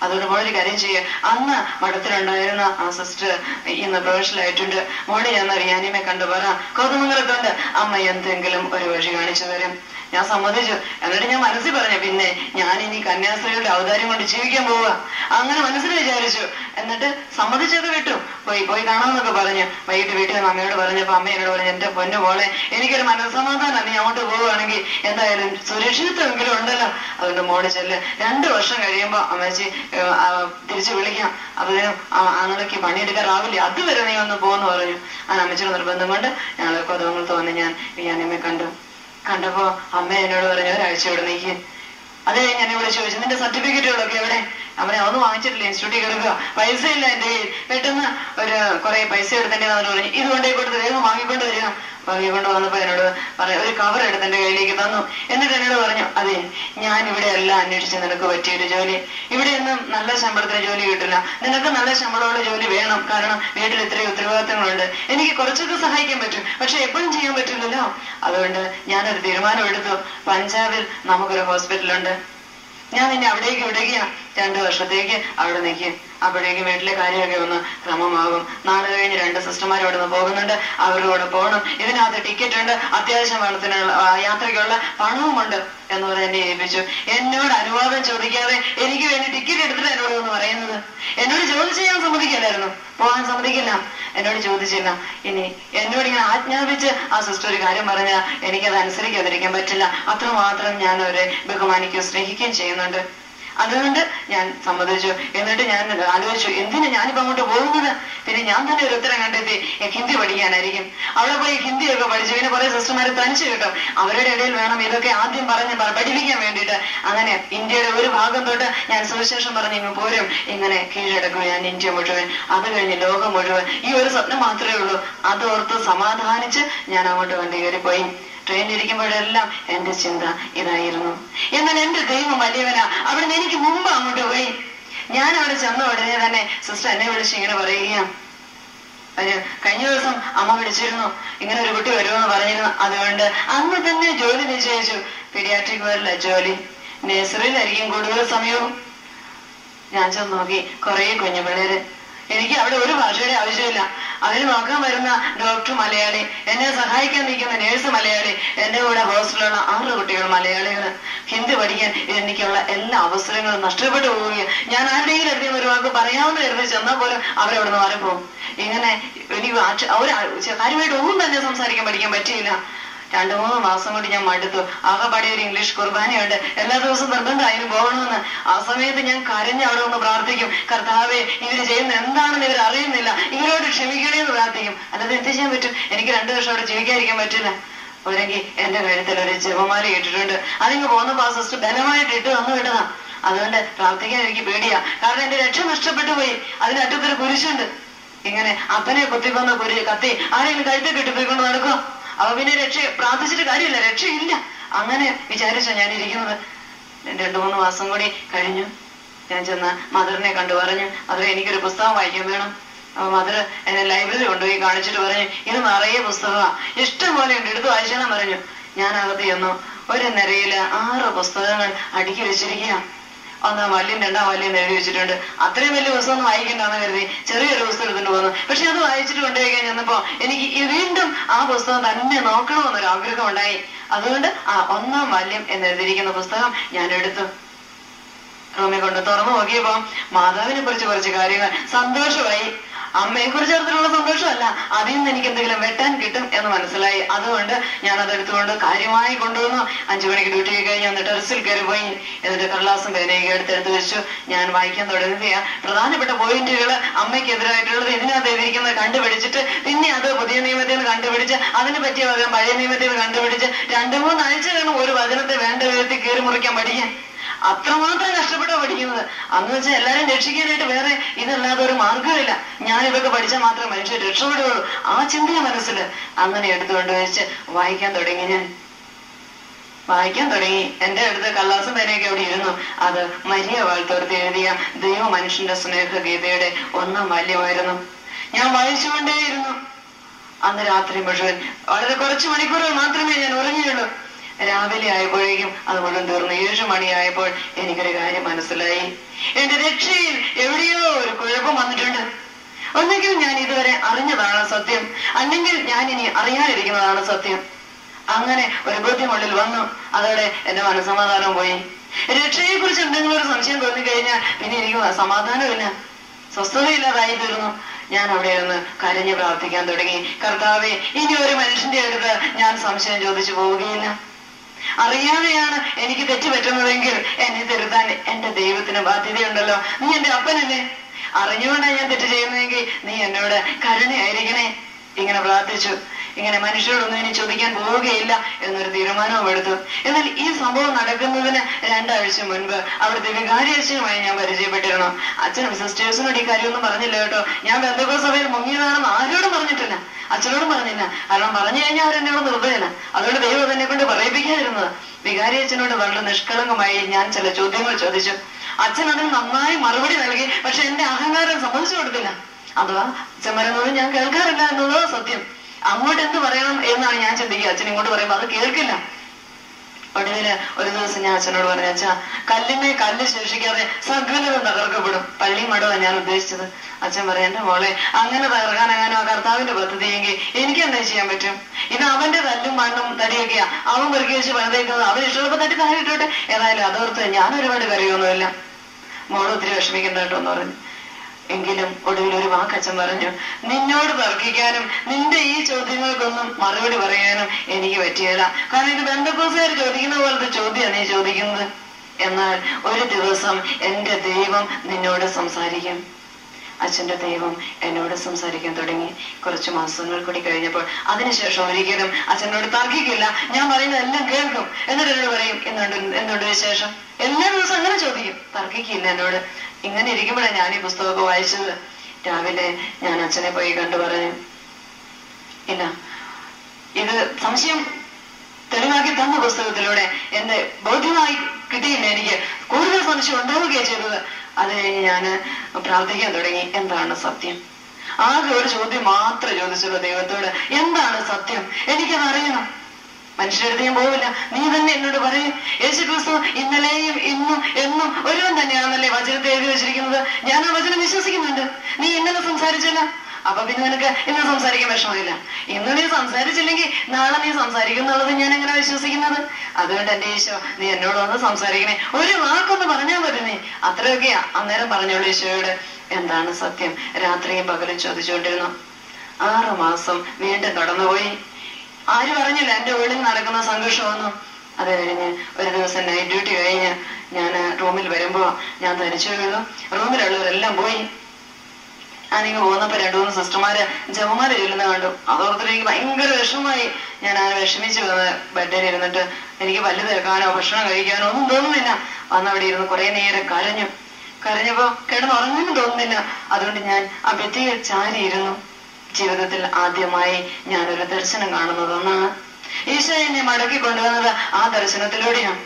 അതുകൊണ്ട് മോളൊരു കാര്യം ചെയ്യുക അന്ന് മഠത്തിലുണ്ടായിരുന്ന ആ സിസ്റ്റർ ഇന്ന് പ്രൊഫഷണൽ ആയിട്ടുണ്ട് മോളെ ഞാൻ റിയാനിമെ കണ്ടു പറ കോതമംഗലത്തുണ്ട് അമ്മ എന്തെങ്കിലും ഒരു വഴി കാണിച്ചു തരും ഞാൻ സമ്മതിച്ചു എന്നിട്ട് ഞാൻ മനസ്സിൽ പറഞ്ഞു പിന്നെ ഞാൻ ഇനി കന്യാസ്ത്രീകളുടെ അവതാരം കൊണ്ട് ജീവിക്കാൻ പോവുക അങ്ങനെ മനസ്സിൽ വിചാരിച്ചു എന്നിട്ട് സമ്മതിച്ചൊക്കെ വിട്ടു പോയി പോയി കാണാമെന്നൊക്കെ പറഞ്ഞു വൈകിട്ട് വീട്ടിൽ നിന്ന് അമ്മയോട് പറഞ്ഞപ്പോ അമ്മ എന്നോട് പറഞ്ഞു എന്റെ പൊന്നു മോളെ എനിക്കൊരു മനസ്സമാധാനം നീ അങ്ങോട്ട് പോവുകയാണെങ്കിൽ എന്തായാലും സുരക്ഷിതത്വമെങ്കിലും ഉണ്ടല്ലോ അതുകൊണ്ട് മോള് ചെല്ല് രണ്ടു വർഷം കഴിയുമ്പോ അമ്മച്ചി ഏഹ്, ആ, തിരിച്ചു വിളിക്കാം അതിനും ആങ്ങളേക്ക് പണിയെടുക്കാറാവില്ല അതുവരെ നീ ഒന്ന് പോന്ന് പറഞ്ഞു ആ അമ്മച്ചിയുടെ നിർബന്ധം കൊണ്ട് ഞങ്ങൾ കൊതവങ്ങളത്ത് വന്ന് ഞാൻ വിയാനിമെ കണ്ടു കണ്ടപ്പോ അമ്മ എന്നോട് പറഞ്ഞു ഒരാഴ്ച ഇവിടെ നീക്ക് അത് കഴിഞ്ഞ് എന്നെ വിളിച്ച് ചോദിച്ചു നിന്റെ സർട്ടിഫിക്കറ്റുകളൊക്കെ എവിടെ അവനെ അതൊന്നും വാങ്ങിച്ചിട്ടില്ല ഇൻസ്റ്റിറ്റ്യൂട്ടിൽ കിടക്കുക പൈസ ഇല്ല എന്റെ കയ്യിൽ പെട്ടെന്ന് ഒരു കുറെ പൈസ എടുത്തേണ്ടി വന്നിട്ട് പറഞ്ഞു ഇത് കൊണ്ടേ കൊടുത്ത് വേഗം വാങ്ങിക്കൊണ്ട് വരിക വാങ്ങിക്കൊണ്ട് വന്നപ്പോ എന്നോട് പറയാം ഒരു കവർ എടുത്ത് എന്റെ കയ്യിലേക്ക് തന്നു എന്നിട്ട് എന്നോട് പറഞ്ഞു അതെ ഞാൻ ഇവിടെ എല്ലാം അന്വേഷിച്ച് നിനക്ക് പറ്റിയൊരു ജോലി ഇവിടെ ഒന്നും നല്ല ശമ്പളത്തിന് ജോലി കിട്ടില്ല നിനക്ക് നല്ല ശമ്പളമുള്ള ജോലി വേണം കാരണം വീട്ടിൽ ഇത്രയും ഉത്തരവാദിത്തങ്ങളുണ്ട് എനിക്ക് കുറച്ചൊക്കെ സഹായിക്കാൻ പറ്റും പക്ഷെ എപ്പോഴും ചെയ്യാൻ പറ്റില്ലല്ലോ അതുകൊണ്ട് ഞാനൊരു തീരുമാനം എടുത്തു പഞ്ചാബിൽ നമുക്കൊരു ഹോസ്പിറ്റലുണ്ട് ഞാൻ നിന്നെ അവിടേക്ക് വിടുകയാ രണ്ടു വർഷത്തേക്ക് അവിടെ നിൽക്കും അപ്പോഴേക്കും വീട്ടിലെ കാര്യമൊക്കെ ഒന്ന് ക്രമമാകും നാളെ കഴിഞ്ഞ് രണ്ട് സിസ്റ്റർമാർ ഇവിടെ നിന്ന് പോകുന്നുണ്ട് അവരുടെ കൂടെ പോകണം ഇതിനകത്ത് ടിക്കറ്റ് ഉണ്ട് അത്യാവശ്യം പണത്തിനുള്ള ആ, യാത്രയ്ക്കുള്ള പണവുമുണ്ട് എന്ന് പറഞ്ഞ് എന്നെ ഏൽപ്പിച്ചു എന്നോട് അനുവാദം ചോദിക്കാതെ എനിക്ക് വേണ്ടി ടിക്കറ്റ് എടുത്തിട്ട് എന്നോട് ഒന്ന് പറയുന്നത് എന്നോട് ചോദിച്ച് ഞാൻ സമ്മതിക്കില്ലായിരുന്നു പോകാൻ സമ്മതിക്കില്ല എന്നോട് ചോദിച്ചില്ല ഇനി എന്നോട് ഇങ്ങനെ ആജ്ഞാപിച്ച് ആ സിസ്റ്റർ ഒരു കാര്യം പറഞ്ഞാൽ എനിക്കത് അനുസരിക്കാതിരിക്കാൻ പറ്റില്ല അത്രമാത്രം ഞാൻ അവരെ ബഹുമാനിക്കുകയും സ്നേഹിക്കുകയും ചെയ്യുന്നുണ്ട് അതുകൊണ്ട് ഞാൻ സമ്മതിച്ചു എന്നിട്ട് ഞാൻ ആലോചിച്ചു എന്തിനു ഞാനിപ്പോ അങ്ങോട്ട് പോകുന്നത് പിന്നെ ഞാൻ തന്നെ ഒരു ഉത്തരം കണ്ടെത്തി "ഏ, ഹിന്ദി പഠിക്കാനായിരിക്കും അവിടെ പോയി ഹിന്ദിയൊക്കെ പഠിച്ചു പിന്നെ കുറെ സിസ്റ്റർമാരെ തനിച്ച് കിട്ടും അവരുടെ ഇടയിൽ വേണം ഇതൊക്കെ ആദ്യം പറഞ്ഞ് പ- പഠിപ്പിക്കാൻ വേണ്ടിയിട്ട് അങ്ങനെ ഇന്ത്യയുടെ ഒരു ഭാഗം തൊട്ട് ഞാൻ സുവിശേഷം പറഞ്ഞ് ഇങ്ങ് പോരും ഇങ്ങനെ കീഴടക്കും ഞാൻ ഇന്ത്യ മുഴുവൻ അത് കഴിഞ്ഞ് ലോകം മുഴുവൻ ഈ ഒരു സ്വപ്നം മാത്രമേ ഉള്ളൂ അതോർത്ത് സമാധാനിച്ച് ഞാൻ അങ്ങോട്ട് വണ്ടി കയറിപ്പോയി ട്രെയിനിലിരിക്കുമ്പോഴെല്ലാം എന്റെ ചിന്ത ഇതായിരുന്നു എന്നാൽ എന്റെ ദൈവം വലിയവനാ അവിടുന്ന് എനിക്ക് മുമ്പ് അങ്ങോട്ട് പോയി ഞാൻ അവിടെ ചെന്ന ഉടനെ തന്നെ സിസ്റ്റർ എന്നെ വിളിച്ച് ഇങ്ങനെ പറയുകയാണ് ഒരു കഴിഞ്ഞ ദിവസം അമ്മ വിളിച്ചിരുന്നു ഇങ്ങനെ ഒരു കുട്ടി വരുമെന്ന് പറഞ്ഞിരുന്നു അതുകൊണ്ട് അന്ന് തന്നെ ജോലി നിശ്ചയിച്ചു പീഡിയാട്രിക് വേർഡിലെ ജോലി നഴ്സറിയിലായിരിക്കും കൂടുതൽ സമയവും ഞാൻ ചെന്ന് നോക്കി കുറെ കുഞ്ഞു പിള്ളേര് എനിക്ക് അവിടെ ഒരു ഭാഷയുടെ ആവശ്യമില്ല അതിന് നോക്കാൻ വരുന്ന ഡോക്ടർ മലയാളി എന്നെ സഹായിക്കാൻ നിൽക്കുന്ന നേഴ്സ് മലയാളി എന്റെ കൂടെ ഹോസ്റ്റലിലുള്ള ആറ് കുട്ടികൾ മലയാളികൾ ഹിന്ദി പഠിക്കാൻ എനിക്കുള്ള എല്ലാ അവസരങ്ങളും നഷ്ടപ്പെട്ടു പോവുകയും ഞാൻ ആരുടെയെങ്കിലും അടുത്ത് ഒരു വാക്ക് പറയാമെന്ന് കരുതി ചെന്നാൽ പോലും അവരവിടുന്ന് മാറിപ്പോകും ഇങ്ങനെ എനിക്ക് ആക്ഷ- ഒരു ആ- കാര്യമായിട്ട് ഒന്നും തന്നെ സംസാരിക്കാൻ പഠിക്കാൻ പറ്റിയില്ല രണ്ടു മൂന്ന് മാസം കൊണ്ട് ഞാൻ മടുത്തു ആകെപ്പാടെ ഒരു ഇംഗ്ലീഷ് കുർബാനയുണ്ട് എല്ലാ ദിവസവും നിർബന്ധം അതിന് പോകണമെന്ന് ആ സമയത്ത് ഞാൻ കരഞ്ഞ് അവിടെ ഒന്ന് പ്രാർത്ഥിക്കും കർത്താവെ ഇവര് ചെയ്യുന്ന എന്താണെന്ന് ഇവർ അറിയുന്നില്ല ഇവരോട് ക്ഷമിക്കണേ എന്ന് പ്രാർത്ഥിക്കും അല്ലാതെ എന്ത് ചെയ്യാൻ പറ്റും എനിക്ക് രണ്ടു വർഷം അവിടെ ജീവിക്കാതിരിക്കാൻ പറ്റില്ല ഒരെങ്കിൽ എന്റെ കഴുത്തിൽ ഒരു ജപമാല ഇട്ടിട്ടുണ്ട് അതിങ്ങ് പോന്നപ്പോ ആ സിസ്റ്റർ ബലമായിട്ട് ഇട്ട് തന്നു വിട്ടതാ അതുകൊണ്ട് പ്രാർത്ഥിക്കാൻ എനിക്ക് പേടിയാ കാരണം എന്റെ രക്ഷ നഷ്ടപ്പെട്ടു പോയി അതിനറ്റത്തൊരു കുരിശുണ്ട് ഇങ്ങനെ അപ്പനെ കുത്തിക്കൊന്ന കുരി കത്തി ആരെങ്കിലും കഴുത്തിൽ കെട്ടിപ്പോയിക്കൊണ്ട് നടക്കുക അപ്പൊ പിന്നെ രക്ഷ പ്രാർത്ഥിച്ചിട്ട് കാര്യമില്ല രക്ഷയില്ല അങ്ങനെ വിചാരിച്ചോ ഞാൻ ഇരിക്കുന്നത് രണ്ടു മൂന്ന് മാസം കൂടി കഴിഞ്ഞു ഞാൻ ചെന്ന് മദറിനെ കണ്ടു പറഞ്ഞു അത് എനിക്കൊരു പുസ്തകം വായിക്കാൻ വേണം അപ്പൊ മദർ എന്നെ ലൈബ്രറി കൊണ്ടുപോയി കാണിച്ചിട്ട് പറഞ്ഞു ഇത് നിറയെ പുസ്തകമാ ഇഷ്ടം പോലെ ഉണ്ട് എടുത്ത് വായിച്ചാലും പറഞ്ഞു ഞാൻ അകത്ത് ചെന്നു ഒരു നിരയില് ആറ് പുസ്തകങ്ങൾ അടുക്കി വെച്ചിരിക്കുക ഒന്നാം വല്യം രണ്ടാം വല്യം എഴുതി വെച്ചിട്ടുണ്ട് അത്രയും വലിയ പുസ്തകം വായിക്കണ്ടെന്ന് കരുതി ചെറിയൊരു പുസ്തകം എടുത്തിട്ട് പോന്നു പക്ഷെ അത് വായിച്ചിട്ട് കൊണ്ടുപോയി ചെന്നപ്പോ എനിക്ക് ഈ വീണ്ടും ആ പുസ്തകം തന്നെ നോക്കണമെന്നൊരു ആഗ്രഹം ഉണ്ടായി അതുകൊണ്ട് ആ ഒന്നാം വല്യം എന്നെഴുതിയിരിക്കുന്ന പുസ്തകം ഞാൻ എടുത്തു റൂമിൽ കൊണ്ട് തുറന്നു നോക്കിയപ്പോ മാതാവിനെ കുറിച്ച് കുറച്ച് കാര്യങ്ങൾ സന്തോഷമായി അമ്മയെ കുറിച്ച് അടുത്തുള്ള സന്തോഷമല്ല അതിൽ നിന്ന് എനിക്ക് എന്തെങ്കിലും വെട്ടാൻ കിട്ടും എന്ന് മനസ്സിലായി അതുകൊണ്ട് ഞാൻ അതെടുത്തുകൊണ്ട് കാര്യമായി കൊണ്ടുവന്നു അഞ്ചു മണിക്ക് ഡ്യൂട്ടി കഴിഞ്ഞ് ഒന്ന് ടെറസിൽ കയറി പോയി എന്നിട്ട് കടലാസും പേനയൊക്കെ എടുത്ത് എടുത്ത് വെച്ചു ഞാൻ വായിക്കാൻ തുടങ്ങുകയാ പ്രധാനപ്പെട്ട പോയിന്റുകൾ അമ്മയ്ക്കെതിരായിട്ടുള്ളത് ഇതിനകത്ത് എഴുതിയിരിക്കുന്നത് കണ്ടുപിടിച്ചിട്ട് പിന്നെ അത് പുതിയ നിയമത്തിൽ നിന്ന് കണ്ടുപിടിച്ച് അതിന് പറ്റിയ വചനം പഴയ നിയമത്തിൽ നിന്ന് കണ്ടുപിടിച്ച് രണ്ടു മൂന്നാഴ്ച വേണം ഒരു വചനത്തെ വേണ്ട വിധത്തിൽ കയറി മുറിക്കാൻ പഠിക്കാൻ അത്രമാത്രം കഷ്ടപ്പെട്ടോ പഠിക്കുന്നത് അന്ന് വെച്ചാൽ എല്ലാരും രക്ഷിക്കാനായിട്ട് വേറെ ഇതല്ലാതെ ഒരു മാർഗമില്ല ഞാൻ ഇതൊക്കെ പഠിച്ചാൽ മാത്രമേ മനുഷ്യർ രക്ഷപ്പെടുകയുള്ളൂ ആ ചിന്തയ മനസ്സിൽ അങ്ങനെ എടുത്തുകൊണ്ട് വെച്ച് വായിക്കാൻ തുടങ്ങി ഞാൻ വായിക്കാൻ തുടങ്ങി എന്റെ അടുത്ത് കള്ളാസം പേനയൊക്കെ അവിടെ ഇരുന്നു അത് മരിയ വാഴ്ത്തോർത്ത് എഴുതിയ ദൈവ മനുഷ്യന്റെ സ്നേഹഗീതയുടെ ഒന്നാം ബാല്യമായിരുന്നു ഞാൻ വായിച്ചുകൊണ്ടേയിരുന്നു അന്ന് രാത്രി മുഴുവൻ വളരെ കുറച്ച് മണിക്കൂറുകൾ മാത്രമേ ഞാൻ ഉറങ്ങിയുള്ളൂ രാവിലെ ആയപ്പോഴേക്കും അത് മുഴുവൻ തീർന്നു ഏഴു മണിയായപ്പോൾ എനിക്കൊരു കാര്യം മനസ്സിലായി എന്റെ രക്ഷയിൽ എവിടെയോ ഒരു കുഴപ്പം വന്നിട്ടുണ്ട് ഒന്നെങ്കിൽ ഞാൻ ഇതുവരെ അറിഞ്ഞതാണ് സത്യം അല്ലെങ്കിൽ ഞാൻ ഇനി അറിയാനിരിക്കുന്നതാണ് സത്യം അങ്ങനെ ഒരു ബോധ്യമുള്ളിൽ വന്നു അതോടെ എന്റെ മനസ്സമാധാനം പോയി രക്ഷയെ കുറിച്ച് എന്തെങ്കിലും ഒരു സംശയം തോന്നിക്കഴിഞ്ഞാൽ പിന്നെ എനിക്ക് സമാധാനമില്ല സ്വസ്ഥതയില്ലാതായി തീർന്നു ഞാൻ അവിടെ ഇരുന്ന് കരഞ്ഞു പ്രാർത്ഥിക്കാൻ തുടങ്ങി കർത്താവെ ഇനി ഒരു മനുഷ്യന്റെ അടുത്ത് ഞാൻ സംശയം ചോദിച്ചു പോവുകയില്ല അറിയാതെയാണ് എനിക്ക് തെറ്റ് പറ്റുന്നതെങ്കിൽ എന്നെ തിരുത്താൻ എന്റെ ദൈവത്തിന് ബാധ്യതയുണ്ടല്ലോ നീ എന്റെ അപ്പനല്ലേ അറിഞ്ഞുകൊണ്ടാണ് ഞാൻ തെറ്റ് ചെയ്യുന്നതെങ്കിൽ നീ എന്നോട് കരുണയായിരിക്കണേ ഇങ്ങനെ പ്രാർത്ഥിച്ചു ഇങ്ങനെ മനുഷ്യരോടൊന്നും ഇനി ചോദിക്കാൻ പോവുകയില്ല എന്നൊരു തീരുമാനവും എടുത്തു എന്നാൽ ഈ സംഭവം നടക്കുന്നതിന് രണ്ടാഴ്ച മുൻപ് അവിടുത്തെ വികാരിയച്ഛനുമായി ഞാൻ പരിചയപ്പെട്ടിരുന്നു അച്ഛനും സിസ്റ്റേഴ്സിനോട് ഈ കാര്യമൊന്നും പറഞ്ഞില്ല കേട്ടോ ഞാൻ ബന്ധുക്ക സഭയിൽ മുങ്ങിയതാണെന്ന് ആരോടും പറഞ്ഞിട്ടില്ല അച്ഛനോടും പറഞ്ഞില്ല കാരണം പറഞ്ഞു കഴിഞ്ഞാൽ അവരെന്നോട് നിർഭയല്ല അതുകൊണ്ട് ദൈവം എന്നെ കൊണ്ട് പറയിപ്പിക്കാതിരുന്നത് വികാരി അച്ഛനോട് വളരെ നിഷ്കളങ്കമായി ഞാൻ ചില ചോദ്യങ്ങൾ ചോദിച്ചു അച്ഛൻ അതിന് നന്നായി മറുപടി നൽകി പക്ഷെ എന്റെ അഹങ്കാരം സമ്മതിച്ചു കൊടുത്തില്ല അഥവാ അച്ഛൻ പറയുന്നത് ഞാൻ കേൾക്കാറില്ല എന്നുള്ളത് സത്യം അങ്ങോട്ട് എന്ത് പറയണം എന്നാണ് ഞാൻ ചിന്തിക്കുക അച്ഛൻ ഇങ്ങോട്ട് പറയുമ്പോൾ അത് കേൾക്കില്ല ഒടുവില് ഒരു ദിവസം ഞാൻ അച്ഛനോട് പറഞ്ഞു അച്ഛാ കല്ലിനെ കല്ല് ശേഷിക്കാതെ സകലതും തകർക്കപ്പെടും പള്ളി മടവാ ഞാൻ ഉദ്ദേശിച്ചത് അച്ഛൻ പറയാം എന്റെ മോളെ അങ്ങനെ തകർക്കാനെങ്ങാനും ആ കർത്താവിന്റെ പദ്ധതിയെങ്കിൽ എനിക്ക് എന്താ ചെയ്യാൻ പറ്റും ഇത് അവന്റെ തല്ലും മണ്ണും തടിയൊക്കെയാ അവൻ പെറുക്കി വെച്ച് പണിതേക്കുന്നത് അവൻ ഇഷ്ടമുള്ളപ്പോ തട്ടി താഴെ ഇട്ടോട്ടെ ഏതായാലും അതോർത്ത് ഞാൻ ഒരുപാട് കറിയൊന്നുമില്ല മോള് ഒത്തിരി വിഷമിക്കണ്ട കേട്ടോ എന്ന് പറഞ്ഞു എങ്കിലും ഒടുവിൽ ഒരു വാക്കച്ഛൻ പറഞ്ഞു നിന്നോട് തർക്കിക്കാനും നിന്റെ ഈ ചോദ്യങ്ങൾക്കൊന്നും മറുപടി പറയാനും എനിക്ക് പറ്റിയല്ല കാരണം ഇത് ബന്ധക്കോസുകാർ ചോദിക്കുന്ന പോലത്തെ ചോദ്യമാണ് നീ ചോദിക്കുന്നത് എന്നാൽ ഒരു ദിവസം എന്റെ ദൈവം നിന്നോട് സംസാരിക്കും അച്ഛന്റെ ദൈവം എന്നോട് സംസാരിക്കാൻ തുടങ്ങി കുറച്ച് മാസങ്ങൾ കൂടി കഴിഞ്ഞപ്പോൾ അതിനുശേഷം ഒരിക്കലും അച്ഛനോട് തർക്കിക്കില്ല ഞാൻ പറയുന്നത് എല്ലാം കേൾക്കും എന്നിട്ട് എന്നോട് പറയും എന്തുണ്ട് എന്തുണ്ട് വിശേഷം എല്ലാ ദിവസവും അങ്ങനെ ചോദിക്കും തർക്കിക്കില്ല എന്നോട് ഇങ്ങനെ ഇരിക്കുമ്പോഴാണ് ഞാൻ ഈ പുസ്തകമൊക്കെ വായിച്ചത് രാവിലെ ഞാൻ അച്ഛനെ പോയി കണ്ടു പറഞ്ഞു ഇല്ല ഇത് സംശയം തെളിവാക്കി തന്ന പുസ്തകത്തിലൂടെ എന്റെ ബോധ്യമായി കിട്ടിയില്ല എനിക്ക് കൂടുതൽ സംശയം ഉണ്ടാവുകയാണ് ചെയ്തത് അത് കഴിഞ്ഞ് ഞാൻ പ്രാർത്ഥിക്കാൻ തുടങ്ങി എന്താണ് സത്യം ആകെ ഒരു ചോദ്യം മാത്രമേ ചോദിച്ചുള്ളൂ ദൈവത്തോട് എന്താണ് സത്യം എനിക്കത് അറിയണം മനുഷ്യരുടെ ഞാൻ പോവില്ല നീ തന്നെ എന്നോട് പറയും യേശു ക്രിസ്തു ഇന്നലെയും ഇന്നും എന്നും ഒരുവൻ തന്നെയാണല്ലേ വചനത്തെ എഴുതി വെച്ചിരിക്കുന്നത് ഞാൻ ആ വചനം വിശ്വസിക്കുന്നുണ്ട് നീ ഇന്നലെ സംസാരിച്ചല്ല അപ്പൊ പിന്നെ നിനക്ക് ഇന്ന് സംസാരിക്കാൻ വിഷമമില്ല ഇന്ന് നീ സംസാരിച്ചില്ലെങ്കിൽ നാളെ നീ സംസാരിക്കുന്നുള്ളത് ഞാൻ എങ്ങനെ വിശ്വസിക്കുന്നത് അതുകൊണ്ട് എന്റെ ഈശോ നീ എന്നോട് വന്ന് സംസാരിക്കണേ ഒരു വാക്കൊന്ന് പറഞ്ഞാൽ മതി നീ അത്രയൊക്കെയാ അന്നേരം പറഞ്ഞോളൂ ഈശോയോട് എന്താണ് സത്യം രാത്രിയും പകലും ചോദിച്ചുകൊണ്ടിരുന്നു ആറു മാസം വീണ്ടും കടന്നുപോയി ആര് പറഞ്ഞില്ല എന്റെ ഉള്ളിൽ നടക്കുന്ന സംഘർഷമൊന്നും അത് കഴിഞ്ഞ് ഒരു ദിവസം നൈറ്റ് ഡ്യൂട്ടി കഴിഞ്ഞ് ഞാൻ റൂമിൽ വരുമ്പോ ഞാൻ തനിച്ചു വീണു റൂമിലുള്ളവരെല്ലാം പോയി ഞാനിങ്ങ് പോന്നപ്പോ രണ്ടു മൂന്ന് സിസ്റ്റർമാര് ജപമാല ചൊല്ലുന്ന കണ്ടു അതോർത്തിട്ട് എനിക്ക് ഭയങ്കര വിഷമമായി ഞാൻ ആ വിഷമിച്ച് വന്ന് ബെഡിൽ ഇരുന്നിട്ട് എനിക്ക് പല്ല് തീർക്കാനോ ഭക്ഷണം കഴിക്കാനോ ഒന്നും തോന്നുന്നില്ല വന്നവിടെ ഇരുന്ന് കുറെ നേരം കരഞ്ഞു കരഞ്ഞപ്പോ കിടന്നുറങ്ങാനും തോന്നുന്നില്ല അതുകൊണ്ട് ഞാൻ ആ ഭിത്തിയിൽ ചാരിയിരുന്നു ജീവിതത്തിൽ ആദ്യമായി ഞാനൊരു ദർശനം കാണുന്നതൊന്നാണ് ഈശോ എന്നെ മടക്കി കൊണ്ടുവന്നത് ആ ദർശനത്തിലൂടെയാണ്